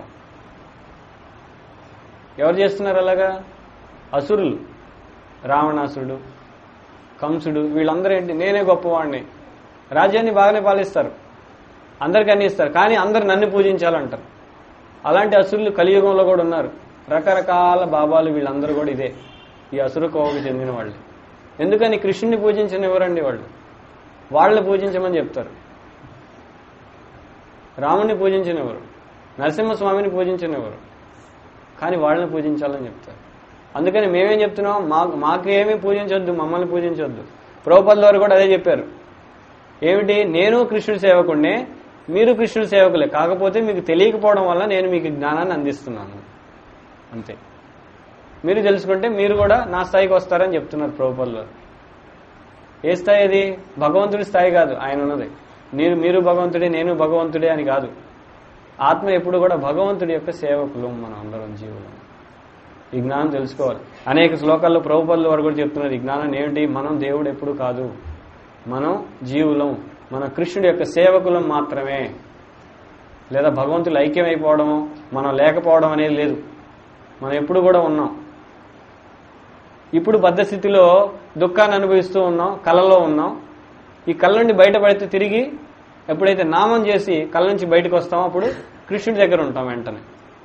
ఎవరు చేస్తున్నారు అలాగా అసురులు రావణాసురుడు కంసుడు వీళ్ళందరూ ఏంటి నేనే గొప్పవాడిని రాజ్యాన్ని బాగానే పాలిస్తారు అందరికి అన్ని ఇస్తారు కానీ అందరు నన్ను పూజించాలంటారు అలాంటి అసురులు కలియుగంలో కూడా ఉన్నారు రకరకాల బాబాలు వీళ్ళందరూ కూడా ఇదే ఈ అసురు కోవకు చెందిన వాళ్ళు ఎందుకని కృష్ణుని పూజించిన ఎవరండి వాళ్ళు వాళ్ళని పూజించమని చెప్తారు రాముణ్ణి పూజించిన ఎవరు నరసింహస్వామిని పూజించిన ఎవరు కానీ వాళ్ళని పూజించాలని చెప్తారు అందుకని మేమేం చెప్తున్నాం మా మాకేమీ పూజించొద్దు మమ్మల్ని పూజించొద్దు ప్రభుపదుల వారు కూడా అదే చెప్పారు ఏమిటి నేను కృష్ణుడి సేవకుడినే మీరు కృష్ణుడి సేవకులే కాకపోతే మీకు తెలియకపోవడం వల్ల నేను మీకు జ్ఞానాన్ని అందిస్తున్నాను అంతే మీరు తెలుసుకుంటే మీరు కూడా నా స్థాయికి వస్తారని చెప్తున్నారు ప్రభుపదులు వారు ఏ స్థాయి అది భగవంతుడి స్థాయి కాదు ఆయన ఉన్నది మీరు మీరు భగవంతుడే నేను భగవంతుడే అని కాదు ఆత్మ ఎప్పుడు కూడా భగవంతుడి యొక్క సేవకులు మనం అందరం జీవులు ఈ జ్ఞానం తెలుసుకోవాలి అనేక శ్లోకాల్లో ప్రభుపదుల వారు కూడా చెప్తున్నారు ఈ జ్ఞానం ఏమిటి మనం దేవుడు ఎప్పుడు కాదు మనం జీవులం మన కృష్ణుడి యొక్క సేవకులం మాత్రమే లేదా భగవంతులు ఐక్యమైపోవడం మనం లేకపోవడం అనేది లేదు మనం ఎప్పుడు కూడా ఉన్నాం ఇప్పుడు బద్ధ స్థితిలో దుఃఖాన్ని అనుభవిస్తూ ఉన్నాం కళలో ఉన్నాం ఈ కళ్ళ నుండి బయటపడితే తిరిగి ఎప్పుడైతే నామం చేసి కళ్ళ నుంచి బయటకు వస్తామో అప్పుడు కృష్ణుడి దగ్గర ఉంటాం వెంటనే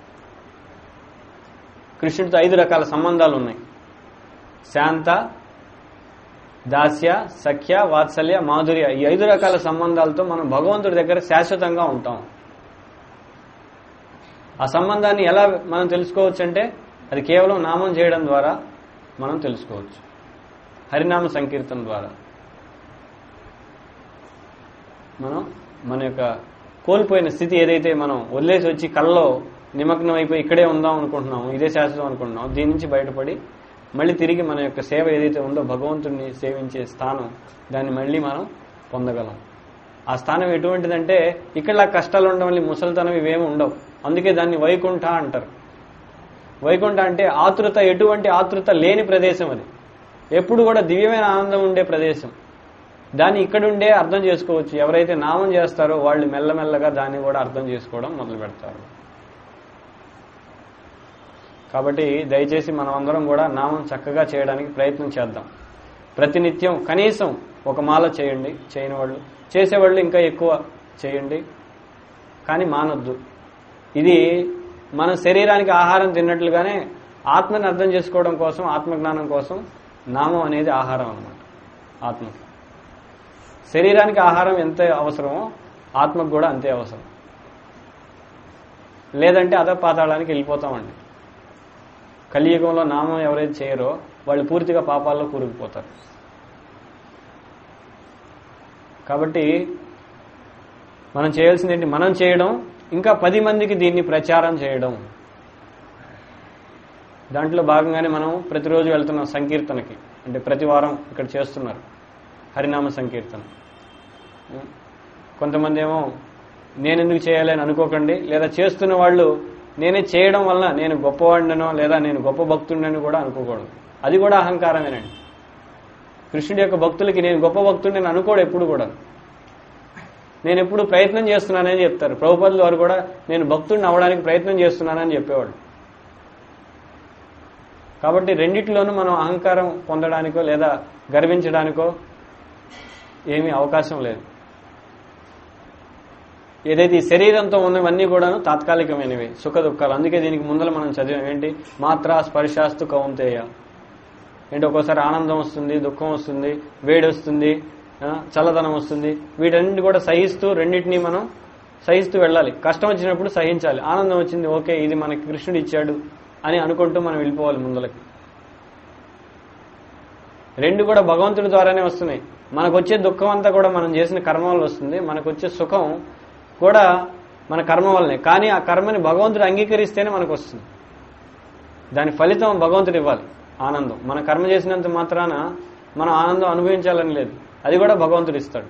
కృష్ణుడితో ఐదు రకాల సంబంధాలు ఉన్నాయి శాంత దాస్య సఖ్య వాత్సల్య మాధుర్య ఈ ఐదు రకాల సంబంధాలతో మనం భగవంతుడి దగ్గర శాశ్వతంగా ఉంటాం ఆ సంబంధాన్ని ఎలా మనం తెలుసుకోవచ్చు అంటే అది కేవలం నామం చేయడం ద్వారా మనం తెలుసుకోవచ్చు హరినామ సంకీర్తన ద్వారా మనం మన యొక్క కోల్పోయిన స్థితి ఏదైతే మనం వదిలేసి వచ్చి కళ్ళలో నిమగ్నం అయిపోయి ఇక్కడే ఉందాం అనుకుంటున్నాం ఇదే శాశ్వతం అనుకుంటున్నాం దీని నుంచి బయటపడి మళ్ళీ తిరిగి మన యొక్క సేవ ఏదైతే ఉందో భగవంతుడిని సేవించే స్థానం దాన్ని మళ్ళీ మనం పొందగలం ఆ స్థానం ఎటువంటిదంటే ఇక్కడ కష్టాలు ఉండడం వల్ల ముసలితనం ఇవేమి ఉండవు అందుకే దాన్ని వైకుంఠ అంటారు వైకుంఠ అంటే ఆతృత ఎటువంటి ఆతృత లేని ప్రదేశం అది ఎప్పుడు కూడా దివ్యమైన ఆనందం ఉండే ప్రదేశం దాన్ని ఇక్కడుండే అర్థం చేసుకోవచ్చు ఎవరైతే నామం చేస్తారో వాళ్ళు మెల్లమెల్లగా దాన్ని కూడా అర్థం చేసుకోవడం మొదలు పెడతారు కాబట్టి దయచేసి మనం అందరం కూడా నామం చక్కగా చేయడానికి ప్రయత్నం చేద్దాం ప్రతినిత్యం కనీసం ఒక మాల చేయండి చేయని వాళ్ళు చేసేవాళ్ళు ఇంకా ఎక్కువ చేయండి కానీ మానొద్దు ఇది మన శరీరానికి ఆహారం తిన్నట్లుగానే ఆత్మని అర్థం చేసుకోవడం కోసం ఆత్మజ్ఞానం కోసం నామం అనేది ఆహారం అన్నమాట ఆత్మకి శరీరానికి ఆహారం ఎంత అవసరమో ఆత్మకు కూడా అంతే అవసరం లేదంటే అద పాతాళానికి వెళ్ళిపోతామండి కలియుగంలో నామం ఎవరైతే చేయరో వాళ్ళు పూర్తిగా పాపాల్లో కూరుకుపోతారు కాబట్టి మనం చేయాల్సింది ఏంటి మనం చేయడం ఇంకా పది మందికి దీన్ని ప్రచారం చేయడం దాంట్లో భాగంగానే మనం ప్రతిరోజు వెళ్తున్నాం సంకీర్తనకి అంటే ప్రతి వారం ఇక్కడ చేస్తున్నారు హరినామ సంకీర్తన కొంతమంది ఏమో నేను ఎందుకు చేయాలి అని అనుకోకండి లేదా చేస్తున్న వాళ్ళు నేనే చేయడం వలన నేను గొప్పవాడినో లేదా నేను గొప్ప భక్తుడినని కూడా అనుకోకూడదు అది కూడా అహంకారమేనండి కృష్ణుడి యొక్క భక్తులకి నేను గొప్ప భక్తుడిని అనుకోడు ఎప్పుడు కూడా నేను ఎప్పుడు ప్రయత్నం చేస్తున్నానని చెప్తారు ప్రభుపదుల వారు కూడా నేను భక్తుడిని అవ్వడానికి ప్రయత్నం చేస్తున్నానని చెప్పేవాడు కాబట్టి రెండిట్లోనూ మనం అహంకారం పొందడానికో లేదా గర్వించడానికో ఏమీ అవకాశం లేదు ఏదైతే ఈ శరీరంతో ఉన్నవన్నీ కూడాను తాత్కాలికమైనవి సుఖ దుఃఖాలు అందుకే దీనికి ముందర మనం చదివాం ఏంటి మాత్ర స్పర్శాస్తు కౌంతేయ ఏంటి ఒక్కోసారి ఆనందం వస్తుంది దుఃఖం వస్తుంది వేడి వస్తుంది ఆ, చల్లదనం వస్తుంది వీటన్నిటి కూడా సహిస్తూ రెండింటినీ మనం సహిస్తూ వెళ్ళాలి కష్టం వచ్చినప్పుడు సహించాలి ఆనందం వచ్చింది ఓకే ఇది మనకి కృష్ణుడు ఇచ్చాడు అని అనుకుంటూ మనం వెళ్ళిపోవాలి ముందలకి రెండు కూడా భగవంతుడి ద్వారానే వస్తున్నాయి మనకు వచ్చే దుఃఖం అంతా కూడా మనం చేసిన కర్మ వల్ల వస్తుంది మనకు వచ్చే సుఖం కూడా మన కర్మ వల్లనే కానీ ఆ కర్మని భగవంతుడు అంగీకరిస్తేనే మనకు వస్తుంది దాని ఫలితం భగవంతుడు ఇవ్వాలి ఆనందం మన కర్మ చేసినంత మాత్రాన మనం ఆనందం అనుభవించాలని లేదు అది కూడా భగవంతుడు ఇస్తాడు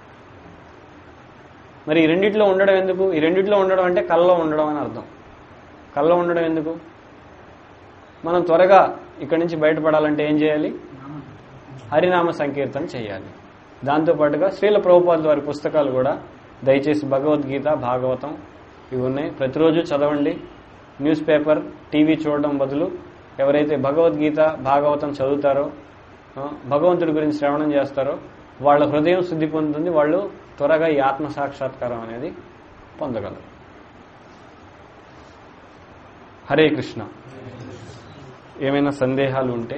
మరి ఈ రెండిట్లో ఉండడం ఎందుకు ఈ రెండిట్లో ఉండడం అంటే కళ్ళలో ఉండడం అని అర్థం కళ్ళలో ఉండడం ఎందుకు మనం త్వరగా ఇక్కడి నుంచి బయటపడాలంటే ఏం చేయాలి హరినామ సంకీర్తన చేయాలి దాంతోపాటుగా శ్రీల ప్రభుపాదుల వారి పుస్తకాలు కూడా దయచేసి భగవద్గీత భాగవతం ఇవి ఉన్నాయి ప్రతిరోజు చదవండి న్యూస్ పేపర్ టీవీ చూడడం బదులు ఎవరైతే భగవద్గీత భాగవతం చదువుతారో ఆ, భగవంతుడి గురించి శ్రవణం చేస్తారో వాళ్ళ హృదయం శుద్ధి పొందుతుంది వాళ్ళు త్వరగా ఈ ఆత్మ సాక్షాత్కారం అనేది పొందగలరు హరే కృష్ణ ఏమైనా సందేహాలు ఉంటే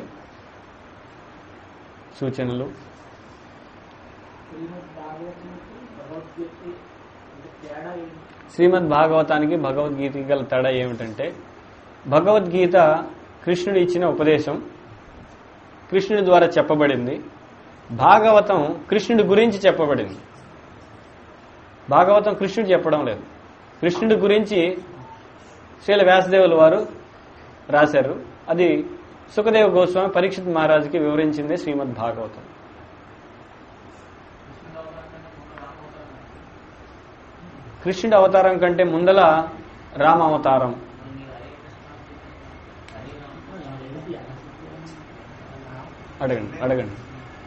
సూచనలు శ్రీమద్ భాగవతానికి భగవద్గీత అంటే తేడా ఏంటి శ్రీమద్ భాగవతానికి భగవద్గీతకి గల తేడా ఏమిటంటే భగవద్గీత కృష్ణుడు ఇచ్చిన ఉపదేశం కృష్ణుడి ద్వారా చెప్పబడింది భాగవతం కృష్ణుడి గురించి చెప్పబడింది భాగవతం కృష్ణుడు చెప్పడం లేదు కృష్ణుడి గురించి శ్రీల వ్యాసదేవుల వారు రాశారు అది సుఖదేవ గోస్వామి పరీక్షిత్ మహారాజుకి వివరించింది శ్రీమద్ భాగవతం కృష్ణుడి అవతారం కంటే ముందల రామ అవతారం అడగండి అడగండి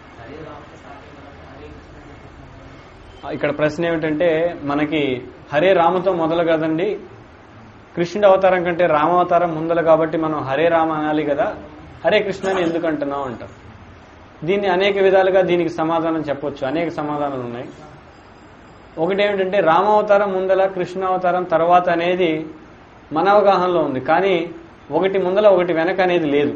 ఆ, ఇక్కడ ప్రశ్న ఏమిటంటే మనకి హరే రామతో మొదలు కదండి కృష్ణుడి అవతారం కంటే రామావతారం ముందల కాబట్టి మనం హరే రామ అనాలి కదా హరే కృష్ణ అని ఎందుకు అంటున్నాం అంటాం దీన్ని అనేక విధాలుగా దీనికి సమాధానం చెప్పొచ్చు అనేక సమాధానాలు ఉన్నాయి ఒకటి ఏమిటంటే రామావతారం ముందల కృష్ణావతారం తర్వాత అనేది మన అవగాహనలో ఉంది కానీ ఒకటి ముందల ఒకటి వెనక అనేది లేదు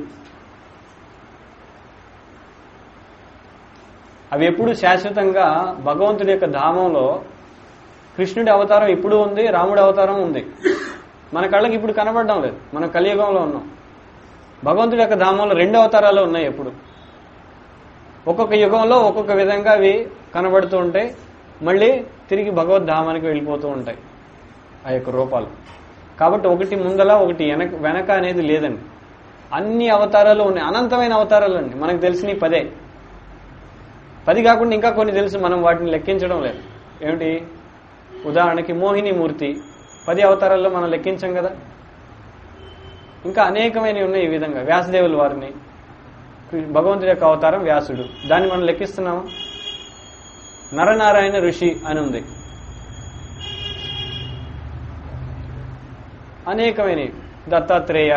అవి ఎప్పుడు శాశ్వతంగా భగవంతుడి యొక్క ధామంలో కృష్ణుడి అవతారం ఇప్పుడు ఉంది రాముడి అవతారం ఉంది మన కళ్ళకి ఇప్పుడు కనబడడం లేదు మనం కలియుగంలో ఉన్నాం భగవంతుడి యొక్క ధామంలో రెండు అవతారాలు ఉన్నాయి ఎప్పుడు ఒక్కొక్క యుగంలో ఒక్కొక్క విధంగా అవి కనబడుతూ ఉంటాయి మళ్ళీ తిరిగి భగవద్ధామానికి వెళ్ళిపోతూ ఉంటాయి ఆ యొక్క రూపాలు కాబట్టి ఒకటి ముందల ఒకటి వెనక వెనక అనేది లేదండి అన్ని అవతారాలు ఉన్నాయి అనంతమైన అవతారాలు అండి మనకు తెలిసిన పదే పది కాకుండా ఇంకా కొన్ని తెలుసు మనం వాటిని లెక్కించడం లేదు ఏమిటి ఉదాహరణకి మోహిని మూర్తి పది అవతారాల్లో మనం లెక్కించాం కదా ఇంకా అనేకమైనవి ఉన్నాయి ఈ విధంగా వ్యాసదేవుల వారిని భగవంతుడి యొక్క అవతారం వ్యాసుడు దాన్ని మనం లెక్కిస్తున్నామా నరనారాయణ ఋషి అని ఉంది అనేకమైనవి దత్తాత్రేయ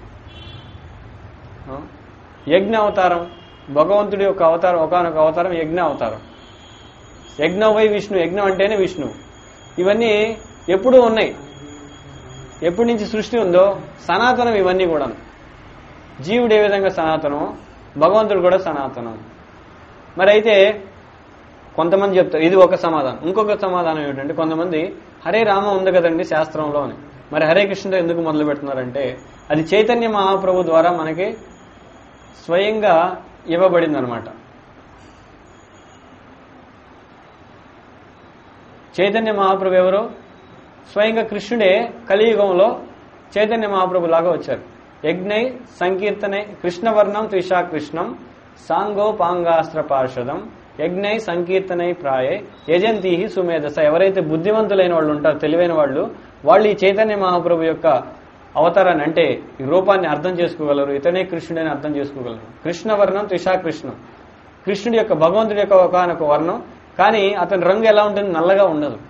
ఆ, యజ్ఞ అవతారం భగవంతుడి యొక్క అవతారం ఒకనొక అవతారం యజ్ఞ అవతారం యజ్ఞం వై విష్ణు యజ్ఞం అంటేనే విష్ణు ఇవన్నీ ఎప్పుడూ ఉన్నాయి ఎప్పటి నుంచి సృష్టి ఉందో సనాతనం ఇవన్నీ కూడా జీవుడు ఏ విధంగా సనాతనం భగవంతుడు కూడా సనాతనం మరి అయితే కొంతమంది చెప్తారు ఇది ఒక సమాధానం ఇంకొక సమాధానం ఏమిటంటే కొంతమంది హరే రామ ఉంది కదండి శాస్త్రంలో అని మరి హరే కృష్ణతో ఎందుకు మొదలు పెడుతున్నారంటే అది చైతన్య మహాప్రభు ద్వారా మనకి స్వయంగా ఇవ్వబడింది అనమాట చైతన్య మహాప్రభు ఎవరు స్వయంగా కృష్ణుడే కలియుగంలో చైతన్య మహాప్రభు లాగా వచ్చారు యజ్ఞై సంకీర్తనే కృష్ణవర్ణం త్రిషా కృష్ణం సాంగోపాంగాస్త్ర పార్షదం యజ్ఞై సంకీర్తనై ప్రాయై యజంతి సుమేధస ఎవరైతే బుద్ధివంతులైన వాళ్ళు ఉంటారో తెలివైన వాళ్ళు వాళ్ళు ఈ చైతన్య మహాప్రభు యొక్క అవతారాన్ని అంటే ఈ రూపాన్ని అర్థం చేసుకోగలరు ఇతనే కృష్ణుడని అర్థం చేసుకోగలరు కృష్ణ వర్ణం త్రిషాకృష్ణం కృష్ణుడి యొక్క భగవంతుడి యొక్క ఒకనొక వర్ణం కానీ అతని రంగు ఎలా ఉంటుంది నల్లగా ఉండదు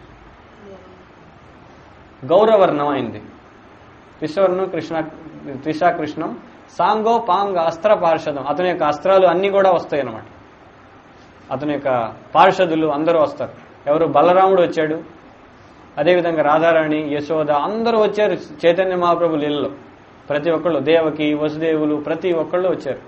గౌరవర్ణం అయింది విశ్వవర్ణం కృష్ణ త్రిషాకృష్ణం సాంగో పాంగ అస్త్ర పార్షదం అతని యొక్క అస్త్రాలు అన్ని కూడా వస్తాయి అన్నమాట అతని యొక్క పార్షదులు అందరూ వస్తారు ఎవరు బలరాముడు వచ్చాడు అదేవిధంగా రాధారాణి యశోద అందరూ వచ్చారు చైతన్య మహాప్రభు లీలలో ప్రతి ఒక్కళ్ళు దేవకి వసుదేవులు ప్రతి ఒక్కళ్ళు వచ్చారు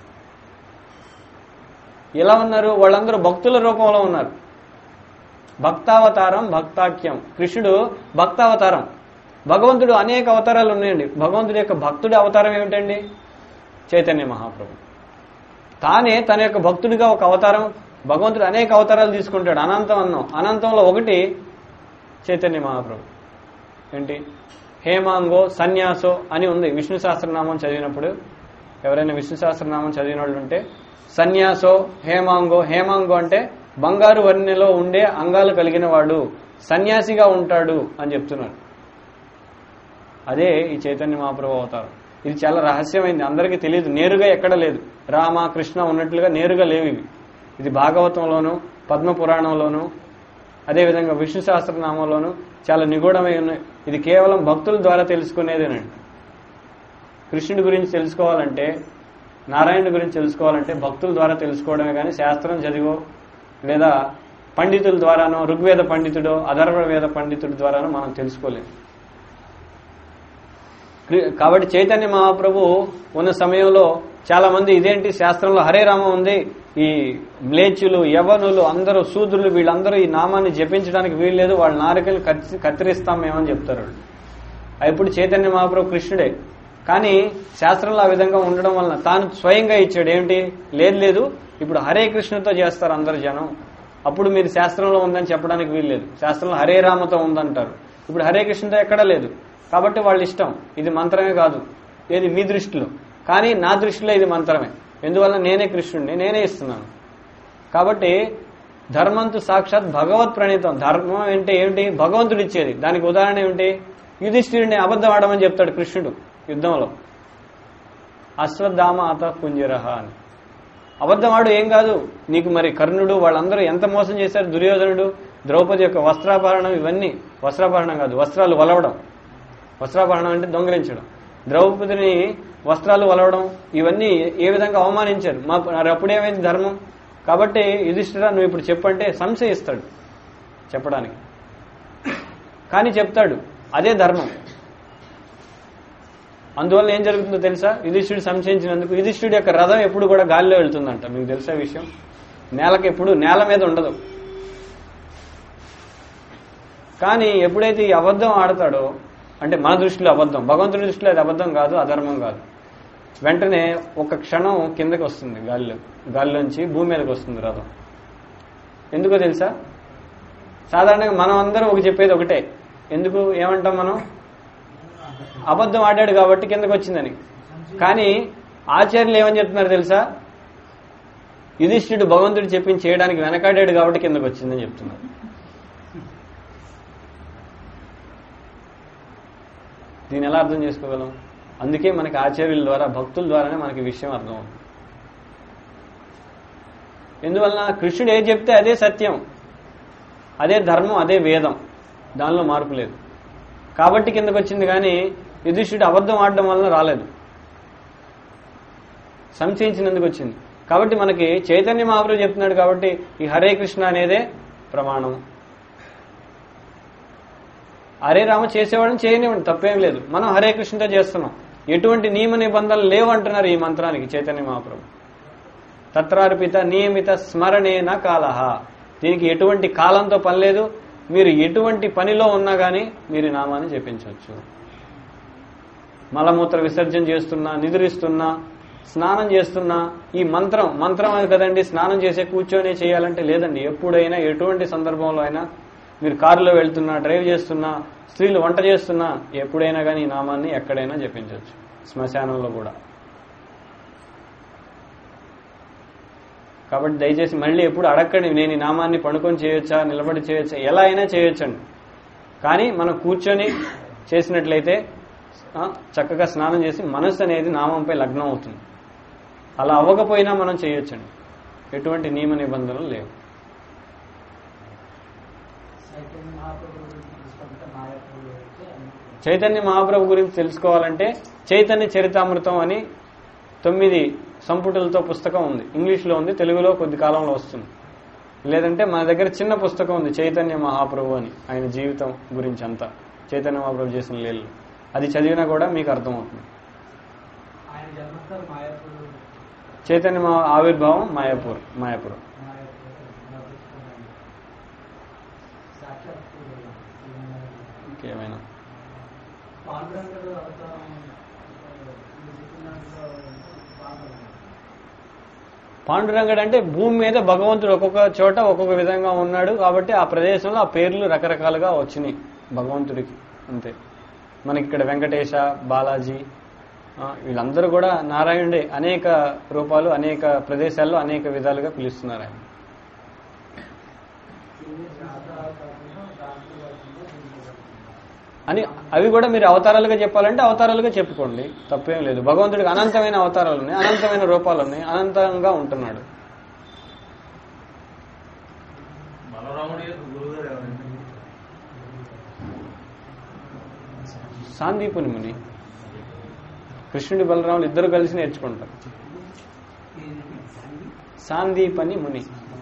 ఎలా ఉన్నారు వాళ్ళందరూ భక్తుల రూపంలో ఉన్నారు భక్తావతారం భక్తాఖ్యం కృష్ణుడు భక్తావతారం భగవంతుడు అనేక అవతారాలు ఉన్నాయండి భగవంతుడి యొక్క భక్తుడి అవతారం ఏమిటండి చైతన్య మహాప్రభు తానే తన యొక్క భక్తుడిగా ఒక అవతారం భగవంతుడు అనేక అవతారాలు తీసుకుంటాడు అనంతం అన్నం అనంతంలో ఒకటి చైతన్య మహాప్రభు ఏంటి హేమాంగో సన్యాసో అని ఉంది విష్ణు సహస్రనామం చదివినప్పుడు ఎవరైనా విష్ణు సహస్రనామం చదివిన వాళ్ళు ఉంటే సన్యాసో హేమాంగో హేమాంగో అంటే బంగారు వర్ణెలో ఉండే అంగాలు కలిగిన వాడు సన్యాసిగా ఉంటాడు అని చెప్తున్నారు అదే ఈ చైతన్య మహాప్రభు అవతారం ఇది చాలా రహస్యమైంది అందరికీ తెలియదు నేరుగా ఎక్కడ లేదు రామ కృష్ణ ఉన్నట్లుగా నేరుగా లేవు ఇవి ఇది భాగవతంలోను పద్మ పురాణంలోను అదేవిధంగా విష్ణు సహస్రనామంలోను చాలా నిగూఢమై ఉన్నాయి ఇది కేవలం భక్తుల ద్వారా తెలుసుకునేదేనండి కృష్ణుడి గురించి తెలుసుకోవాలంటే నారాయణుడి గురించి తెలుసుకోవాలంటే భక్తుల ద్వారా తెలుసుకోవడమే కానీ శాస్త్రం చదివో లేదా పండితుల ద్వారానో ఋగ్వేద పండితుడో అధర్వ వేద పండితుడి ద్వారానో మనం తెలుసుకోలేము క్రి- కాబట్టి చైతన్య మహాప్రభు ఉన్న సమయంలో చాలా మంది ఇదేంటి శాస్త్రంలో హరే రామ ఉంది ఈ మ్లేచ్చులు యవనులు అందరూ శూద్రులు వీళ్ళందరూ ఈ నామాన్ని జపించడానికి వీల్లేదు వాళ్ళ నారికలు కత్తి- కత్తిరిస్తాం మేమని చెప్తారు వాళ్ళు. ఇప్పుడు చైతన్య మహాప్రభు కృష్ణుడే కానీ శాస్త్రంలో ఆ విధంగా ఉండడం వలన తాను స్వయంగా ఇచ్చాడు ఏంటి లేదు లేదు ఇప్పుడు హరే కృష్ణతో చేస్తారు అందరు జనం అప్పుడు మీరు శాస్త్రంలో ఉందని చెప్పడానికి వీల్లేదు శాస్త్రంలో హరే రామతో ఉందంటారు ఇప్పుడు హరే కృష్ణతో ఎక్కడా లేదు కాబట్టి వాళ్ళ ఇష్టం ఇది మంత్రమే కాదు ఏది మీ దృష్టిలో కానీ నా దృష్టిలో ఇది మంత్రమే ఎందువల్ల నేనే కృష్ణుడిని నేనే ఇస్తున్నాను కాబట్టి ధర్మంతు సాక్షాత్ భగవత్ ప్రణీతం ధర్మం అంటే ఏమిటి భగవంతుడు ఇచ్చేది దానికి ఉదాహరణ ఏమిటి యుధిష్ఠిరుడిని అబద్ధం ఆడమని చెప్తాడు కృష్ణుడు యుద్ధంలో అశ్వత్థామ అత కుంజరహ అని అబద్ధమాడు ఏం కాదు నీకు మరి కర్ణుడు వాళ్ళందరూ ఎంత మోసం చేశారు దుర్యోధనుడు ద్రౌపది యొక్క వస్త్రాపహరణం ఇవన్నీ వస్త్రాపహరణం కాదు వస్త్రాలు వలవడం వస్త్రాపహరణం అంటే దొంగిలించడం ద్రౌపదిని వస్త్రాలు వలవడం ఇవన్నీ ఏ విధంగా అవమానించారు మా మరి అప్పుడేమైంది ధర్మం కాబట్టి యుధిష్ఠిర నువ్వు ఇప్పుడు చెప్పంటే సంశయిస్తాడు చెప్పడానికి కానీ చెప్తాడు అదే ధర్మం అందువల్ల ఏం జరుగుతుందో తెలుసా యుధిష్ఠుడు సంశయించినందుకు యుధిష్ఠుడి యొక్క రథం ఎప్పుడు కూడా గాలిలో వెళ్తుందంట మీకు తెలుసా విషయం నేలకి ఎప్పుడు నేల మీద ఉండదు కానీ ఎప్పుడైతే ఈ అబద్ధం ఆడతాడో అంటే మన దృష్టిలో అబద్ధం భగవంతుడి దృష్టిలో అది అబద్ధం కాదు అధర్మం కాదు వెంటనే ఒక క్షణం కిందకి వస్తుంది గాలిలో గాలిలోంచి భూమి మీదకి వస్తుంది రథం ఎందుకో తెలుసా సాధారణంగా మనం అందరం ఒక చెప్పేది ఒకటే ఎందుకు ఏమంటాం మనం అబద్ధం ఆడాడు కాబట్టి కిందకు వచ్చిందని కానీ ఆచార్యులు ఏమని చెప్తున్నారు తెలుసా యుధిష్ఠుడు భగవంతుడు చెప్పింది చేయడానికి వెనకాడాడు కాబట్టి కిందకు వచ్చిందని చెప్తున్నారు దీన్ని ఎలా అర్థం చేసుకోగలం అందుకే మనకి ఆచార్యుల ద్వారా భక్తుల ద్వారానే మనకి విషయం అర్థం అవుతుంది ఎందువలన కృష్ణుడు ఏది చెప్తే అదే సత్యం అదే ధర్మం అదే వేదం దానిలో మార్పు లేదు కాబట్టి కిందకు వచ్చింది కానీ యుధిష్ఠుడు అబద్ధం ఆడడం వలన రాలేదు సంశయించినందుకు వచ్చింది కాబట్టి మనకి చైతన్య మహాప్రభు చెప్తున్నాడు కాబట్టి ఈ హరే కృష్ణ అనేదే ప్రమాణం హరే రామ చేసేవాడిని చేయనివ్వండి తప్పేం లేదు మనం హరే కృష్ణతో చేస్తున్నాం ఎటువంటి నియమ నిబంధనలు లేవు అంటున్నారు ఈ మంత్రానికి చైతన్య మహాప్రభు తత్రార్పిత నియమిత స్మరణేన కాలహ దీనికి ఎటువంటి కాలంతో పని లేదు మీరు ఎటువంటి పనిలో ఉన్నా కానీ మీరు ఈ నామాన్ని జపించవచ్చు మలమూత్ర విసర్జన చేస్తున్నా నిద్రిస్తున్నా స్నానం చేస్తున్నా ఈ మంత్రం మంత్రం అది కదండి స్నానం చేసే కూర్చొని చేయాలంటే లేదండి ఎప్పుడైనా ఎటువంటి సందర్భంలో అయినా మీరు కారులో వెళ్తున్నా డ్రైవ్ చేస్తున్నా స్త్రీలు వంట చేస్తున్నా ఎప్పుడైనా కానీ ఈ నామాన్ని ఎక్కడైనా జపించవచ్చు శ్మశానంలో కూడా కాబట్టి దయచేసి మళ్ళీ ఎప్పుడు అడగండి నేను ఈ నామాన్ని పడుకొని చేయొచ్చా నిలబడి చేయొచ్చా ఎలా అయినా చేయొచ్చండి కానీ మనం కూర్చొని చేసినట్లయితే ఆ, చక్కగా స్నానం చేసి మనస్సు అనేది నామంపై లగ్నం అవుతుంది అలా అవ్వకపోయినా మనం చేయొచ్చండి ఎటువంటి నియమ నిబంధనలు లేవు చైతన్య మహాప్రభు గురించి తీసుకుంటే మాయాపూర్ అయితే అన్ని చైతన్య మహాప్రభు గురించి తెలుసుకోవాలంటే చైతన్య చరితామృతం అని తొమ్మిది సంపుటులతో పుస్తకం ఉంది ఇంగ్లీష్లో ఉంది తెలుగులో కొద్ది కాలంలో వస్తుంది లేదంటే మన దగ్గర చిన్న పుస్తకం ఉంది చైతన్య మహాప్రభు అని ఆయన జీవితం గురించి అంతా చైతన్య మహాప్రభు చేసిన లీలలు అది చదివినా కూడా మీకు అర్థమవుతుంది ఆయన జన్మస్థలం మాయాపూర్ చైతన్య మహా ఆవిర్భావం మాయాపూర్ మాయాపురం మాయాపూర్ నవ్వుకున్నాను. సాక్షాత్ ఇంకేమైనా పాండురంగడు అవతారం మీరు చెప్పిన దాంట్లో పాండురంగడు పాండురంగడు అంటే భూమి మీద భగవంతుడు ఒక్కొక్క చోట ఒక్కొక్క విధంగా ఉన్నాడు కాబట్టి ఆ ప్రదేశంలో ఆ పేర్లు రకరకాలుగా వచ్చినాయి భగవంతుడికి అంతే మనకి ఇక్కడ వెంకటేశ బాలాజీ ఆ, వీళ్ళందరూ కూడా నారాయణుడే అనేక రూపాలు అనేక ప్రదేశాల్లో అనేక విధాలుగా పిలుస్తున్నారు ఆయన ఇది శాస్త్రాలు కాకుండా దాంట్లో కాకుండా దీంట్లో కాకుండా. అని అవి కూడా మీరు అవతారాలుగా చెప్పాలంటే అవతారాలుగా చెప్పుకోండి తప్పేం లేదు భగవంతుడికి అనంతమైన అవతారాలు ఉన్నాయి అనంతమైన రూపాలు ఉన్నాయి అనంతంగా ఉంటున్నాడు బలరాముడి యొక్క గురువు గారు ఎవరండి సాందీపుని ముని కృష్ణుడి బలరాములు ఇద్దరు కలిసి నేర్చుకుంటారు సాందీపని ముని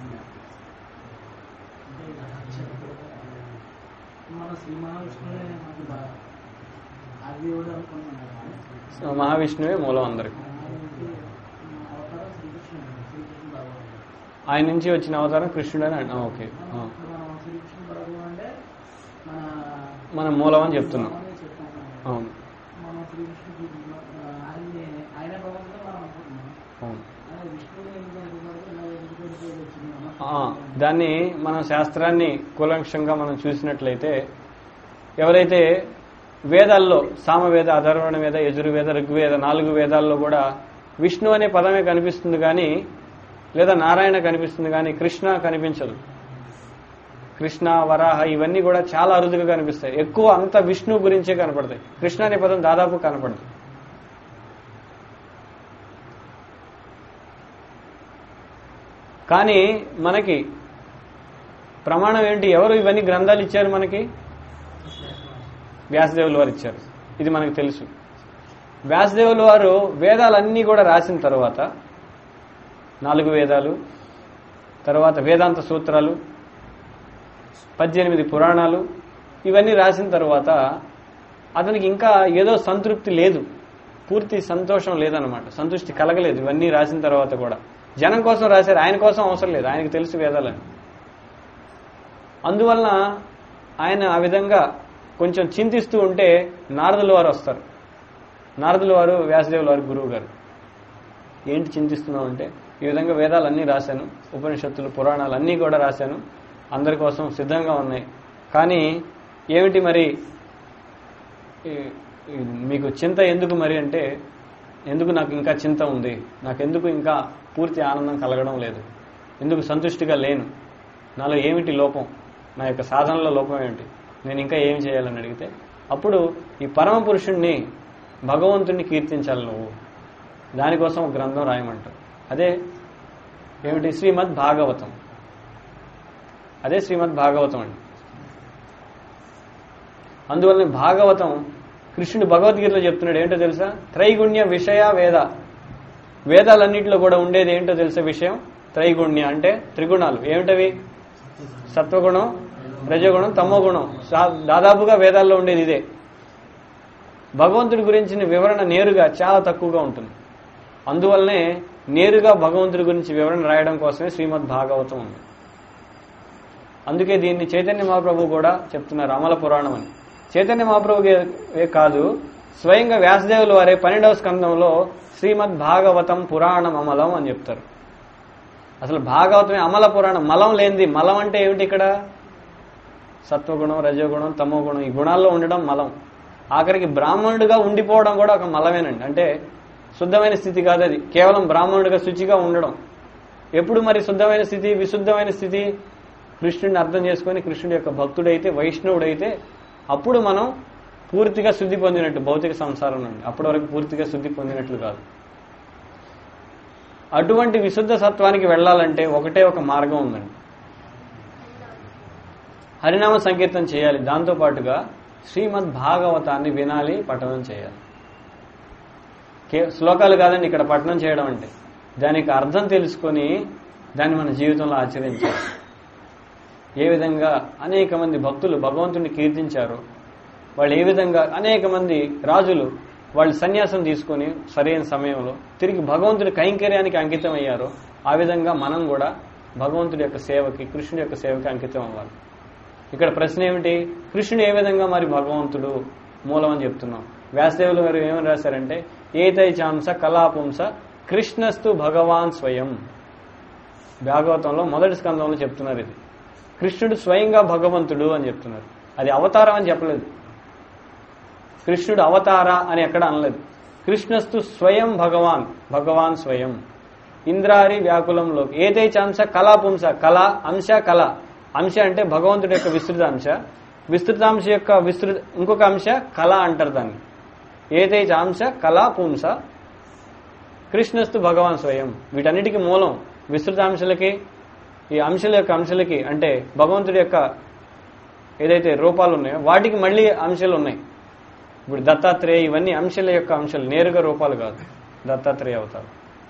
మన శ్రీ మహావిష్ణువే మనకు బాగా అది కూడా అనుకున్నాను సో మహావిష్ణువే మూలం అందరికి అవతారం శ్రీకృష్ణుడు శ్రీకృష్ణ భగవాన్ ఆయన నుంచి వచ్చిన అవతారం కృష్ణుడు అని అన్న- ఓకే ఆ. ఇప్పుడు మనం శ్రీకృష్ణ భగవాన్ అంటే మన మన మూలం అని చెప్తున్నాం భగవానే చెప్తున్నాం అవును మనం శ్రీకృష్ణుడు ఆయన్ని ఆయన భగవంతుడు మనం అనుకుంటున్నాం అవును ఆయన విష్ణువు ఎందుకు అనుకున్నాడు ఇలా ఎందుకు ఎందుకు వచ్చింది ఆ, దాన్ని మనం శాస్త్రాన్ని కూలంక్షంగా మనం చూసినట్లయితే ఎవరైతే వేదాల్లో సామవేద అధర్వణ వేద యజుర్వేద ఋగ్వేద నాలుగు వేదాల్లో కూడా విష్ణు అనే పదమే కనిపిస్తుంది కానీ లేదా నారాయణ కనిపిస్తుంది కానీ కృష్ణ కనిపించదు కృష్ణ వరాహ ఇవన్నీ కూడా చాలా అరుదుగా కనిపిస్తాయి ఎక్కువ అంత విష్ణు గురించే కనపడతాయి కృష్ణ అనే పదం దాదాపు కనపడదు కానీ మనకి ప్రమాణం ఏంటి ఎవరు ఇవన్నీ గ్రంథాలు ఇచ్చారు మనకి వ్యాసదేవులు వారు ఇచ్చారు ఇది మనకు తెలుసు వ్యాసదేవులు వారు వేదాలన్నీ కూడా రాసిన తర్వాత నాలుగు వేదాలు తర్వాత వేదాంత సూత్రాలు పద్దెనిమిది పురాణాలు ఇవన్నీ రాసిన తర్వాత అతనికి ఇంకా ఏదో సంతృప్తి లేదు పూర్తి సంతోషం లేదనమాట సంతృష్టి కలగలేదు ఇవన్నీ రాసిన తర్వాత కూడా జనం కోసం రాశారు ఆయన కోసం అవసరం లేదు ఆయనకు తెలుసు వేదాలని అందువలన ఆయన ఆ విధంగా కొంచెం చింతిస్తూ ఉంటే నారదుల వారు వస్తారు నారదుల వారు వ్యాసదేవుల వారి గురువు గారు ఏంటి చింతిస్తున్నావు అంటే ఈ విధంగా వేదాలన్నీ రాశాను ఉపనిషత్తులు పురాణాలు అన్నీ కూడా రాశాను అందరి కోసం సిద్ధంగా ఉన్నాయి కానీ ఏమిటి మరి ఈ- ఈ మీకు చింత ఎందుకు మరి అంటే ఎందుకు నాకు ఇంకా చింత ఉంది నాకెందుకు ఇంకా పూర్తి ఆనందం కలగడం లేదు ఎందుకు సంతుష్టిగా లేను నాలో ఏమిటి లోపం నా యొక్క సాధనలో లోపం ఏమిటి నేను ఇంకా ఏం చేయాలని అడిగితే అప్పుడు ఈ పరమ పురుషుణ్ణి భగవంతుణ్ణి కీర్తించాలి నువ్వు దానికోసం ఒక గ్రంథం రాయమంటారు అదే ఏమిటి శ్రీమద్ భాగవతం అదే శ్రీమద్ భాగవతం అండి అందువల్ల భాగవతం కృష్ణుడు భగవద్గీతలో చెప్తున్నాడు ఏంటో తెలుసా త్రైగుణ్య విషయ వేద వేదాలన్నింటిలో కూడా ఉండేది ఏంటో తెలుసా విషయం త్రైగుణ్య అంటే త్రిగుణాలు ఏమిటవి సత్వగుణం రజగుణం తమోగుణం సా- దాదాపుగా వేదాల్లో ఉండేది ఇదే భగవంతుడి గురించిన వివరణ నేరుగా చాలా తక్కువగా ఉంటుంది అందువల్లనే నేరుగా భగవంతుడి గురించి వివరణ రాయడం కోసమే శ్రీమద్ భాగవతం ఉంది అందుకే దీన్ని చైతన్య మహాప్రభు కూడా చెప్తున్నారు అమల పురాణం అని చైతన్య మహాప్రభువే కాదు స్వయంగా వ్యాసదేవుల వారే పన్నెండవ స్కందంలో శ్రీమద్ భాగవతం పురాణం అమలం అని చెప్తారు అసలు భాగవతమే అమల పురాణం మలం లేనిది మలం అంటే ఏమిటి ఇక్కడ సత్వగుణం రజోగుణం తమో గుణం ఈ గుణాల్లో ఉండడం మలం ఆఖరికి బ్రాహ్మణుడిగా ఉండిపోవడం కూడా ఒక మలమేనండి అంటే శుద్ధమైన స్థితి కాదు అది కేవలం బ్రాహ్మణుడిగా శుచిగా ఉండడం ఎప్పుడు మరి శుద్ధమైన స్థితి విశుద్ధమైన స్థితి కృష్ణుడిని అర్థం చేసుకొని కృష్ణుడి యొక్క భక్తుడైతే వైష్ణవుడైతే అప్పుడు మనం పూర్తిగా శుద్ధి పొందినట్టు భౌతిక సంసారం నుండి అప్పటి వరకు పూర్తిగా శుద్ధి పొందినట్లు కాదు అటువంటి విశుద్ధ సత్వానికి వెళ్ళాలంటే ఒకటే ఒక మార్గం ఉందండి హరినామ సంకీర్తన చేయాలి దాంతో పాటుగా శ్రీమద్ భాగవతాన్ని వినాలి పఠనం చేయాలి కే శ్లోకాలు కాదండి ఇక్కడ పఠనం చేయడం అంటే దానికి అర్థం తెలుసుకొని దాన్ని మన జీవితంలో ఆచరించాలి ఏ విధంగా అనేక మంది భక్తులు భగవంతుని కీర్తించారు వాళ్ళు ఏ విధంగా అనేక మంది రాజులు వాళ్ళు సన్యాసం తీసుకొని సరైన సమయంలో తిరిగి భగవంతుడి కైంకర్యానికి అంకితం అయ్యారో ఆ విధంగా మనం కూడా భగవంతుడి యొక్క సేవకి కృష్ణుడి యొక్క సేవకి అంకితం అవ్వాలి ఇక్కడ ప్రశ్న ఏమిటి కృష్ణుడు ఏ విధంగా మరి భగవంతుడు మూలం అని చెప్తున్నాం వ్యాసదేవులు గారు ఏమని రాశారంటే ఏతై చాంస కళాపుంస కృష్ణస్తు భగవాన్ స్వయం భాగవతంలో మొదటి స్కందంలో చెప్తున్నారు ఇది కృష్ణుడు స్వయంగా భగవంతుడు అని చెప్తున్నారు అది అవతారం అని చెప్పలేదు కృష్ణుడు అవతార అని ఎక్కడ అనలేదు కృష్ణస్తు స్వయం భగవాన్ భగవాన్ స్వయం ఇంద్రారి వ్యాకులంలో ఏదై అంశ కళాపుంస కళ అంశ కళ అంశ అంటే భగవంతుడి యొక్క విస్తృత అంశ విస్తృతాంశ యొక్క విస్తృత ఇంకొక అంశ కళ అంటారు దాన్ని ఏదై అంశ కళా పుంస కృష్ణస్తు భగవాన్ స్వయం వీటన్నిటికీ మూలం విస్తృతాంశలకి ఈ అంశాల యొక్క అంశాలకి అంటే భగవంతుడి యొక్క ఏదైతే రూపాలు ఉన్నాయో వాటికి మళ్ళీ అంశాలు ఉన్నాయి ఇప్పుడు దత్తాత్రేయ ఇవన్నీ అంశాల యొక్క అంశాలు నేరుగా రూపాలు కాదు దత్తాత్రేయ అవుతారు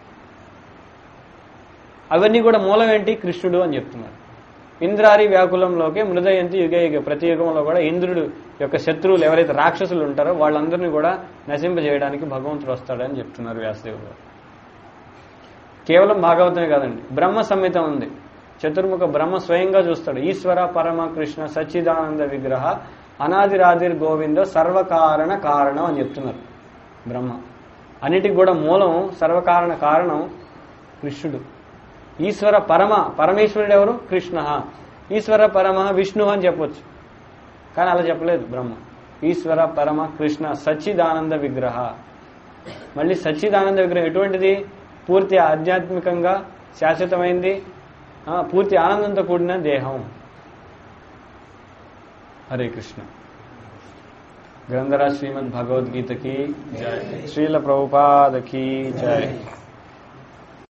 అవన్నీ కూడా మూలం ఏంటి కృష్ణుడు అని చెప్తున్నారు ఇంద్రారి వ్యాకులంలోకి మృదయంతి యుగ యుగ ప్రతి యుగంలో కూడా ఇంద్రుడు యొక్క శత్రువులు ఎవరైతే రాక్షసులు ఉంటారో వాళ్ళందరినీ కూడా నశింపజేయడానికి భగవంతుడు వస్తాడని చెప్తున్నారు వ్యాసదేవుడు గారు కేవలం భాగవతమే కాదండి బ్రహ్మ సంహితం ఉంది చతుర్ముఖ బ్రహ్మ స్వయంగా చూస్తాడు ఈశ్వర పరమ కృష్ణ సచ్చిదానంద విగ్రహ అనాదిరాదిర్ గోవింద సర్వకారణ కారణం అని చెప్తున్నారు బ్రహ్మ అన్నిటికి కూడా మూలం సర్వకారణ కారణం కృష్ణుడు ఈశ్వర పరమ పరమేశ్వరుడు ఎవరు కృష్ణ ఈశ్వర పరమ విష్ణు అని చెప్పొచ్చు కానీ అలా చెప్పలేదు బ్రహ్మ ఈశ్వర పరమ కృష్ణ సచ్చిదానంద విగ్రహ మళ్ళీ సచ్చిదానంద విగ్రహం ఎటువంటిది పూర్తి ఆధ్యాత్మికంగా శాశ్వతమైంది ఆ, పూర్తి ఆనందంతో కూడిన దేహం హరే కృష్ణ గ్రంథరాజ్ శ్రీమద్ భగవద్గీతకి జయ శ్రీల ప్రభుపాదకి జయ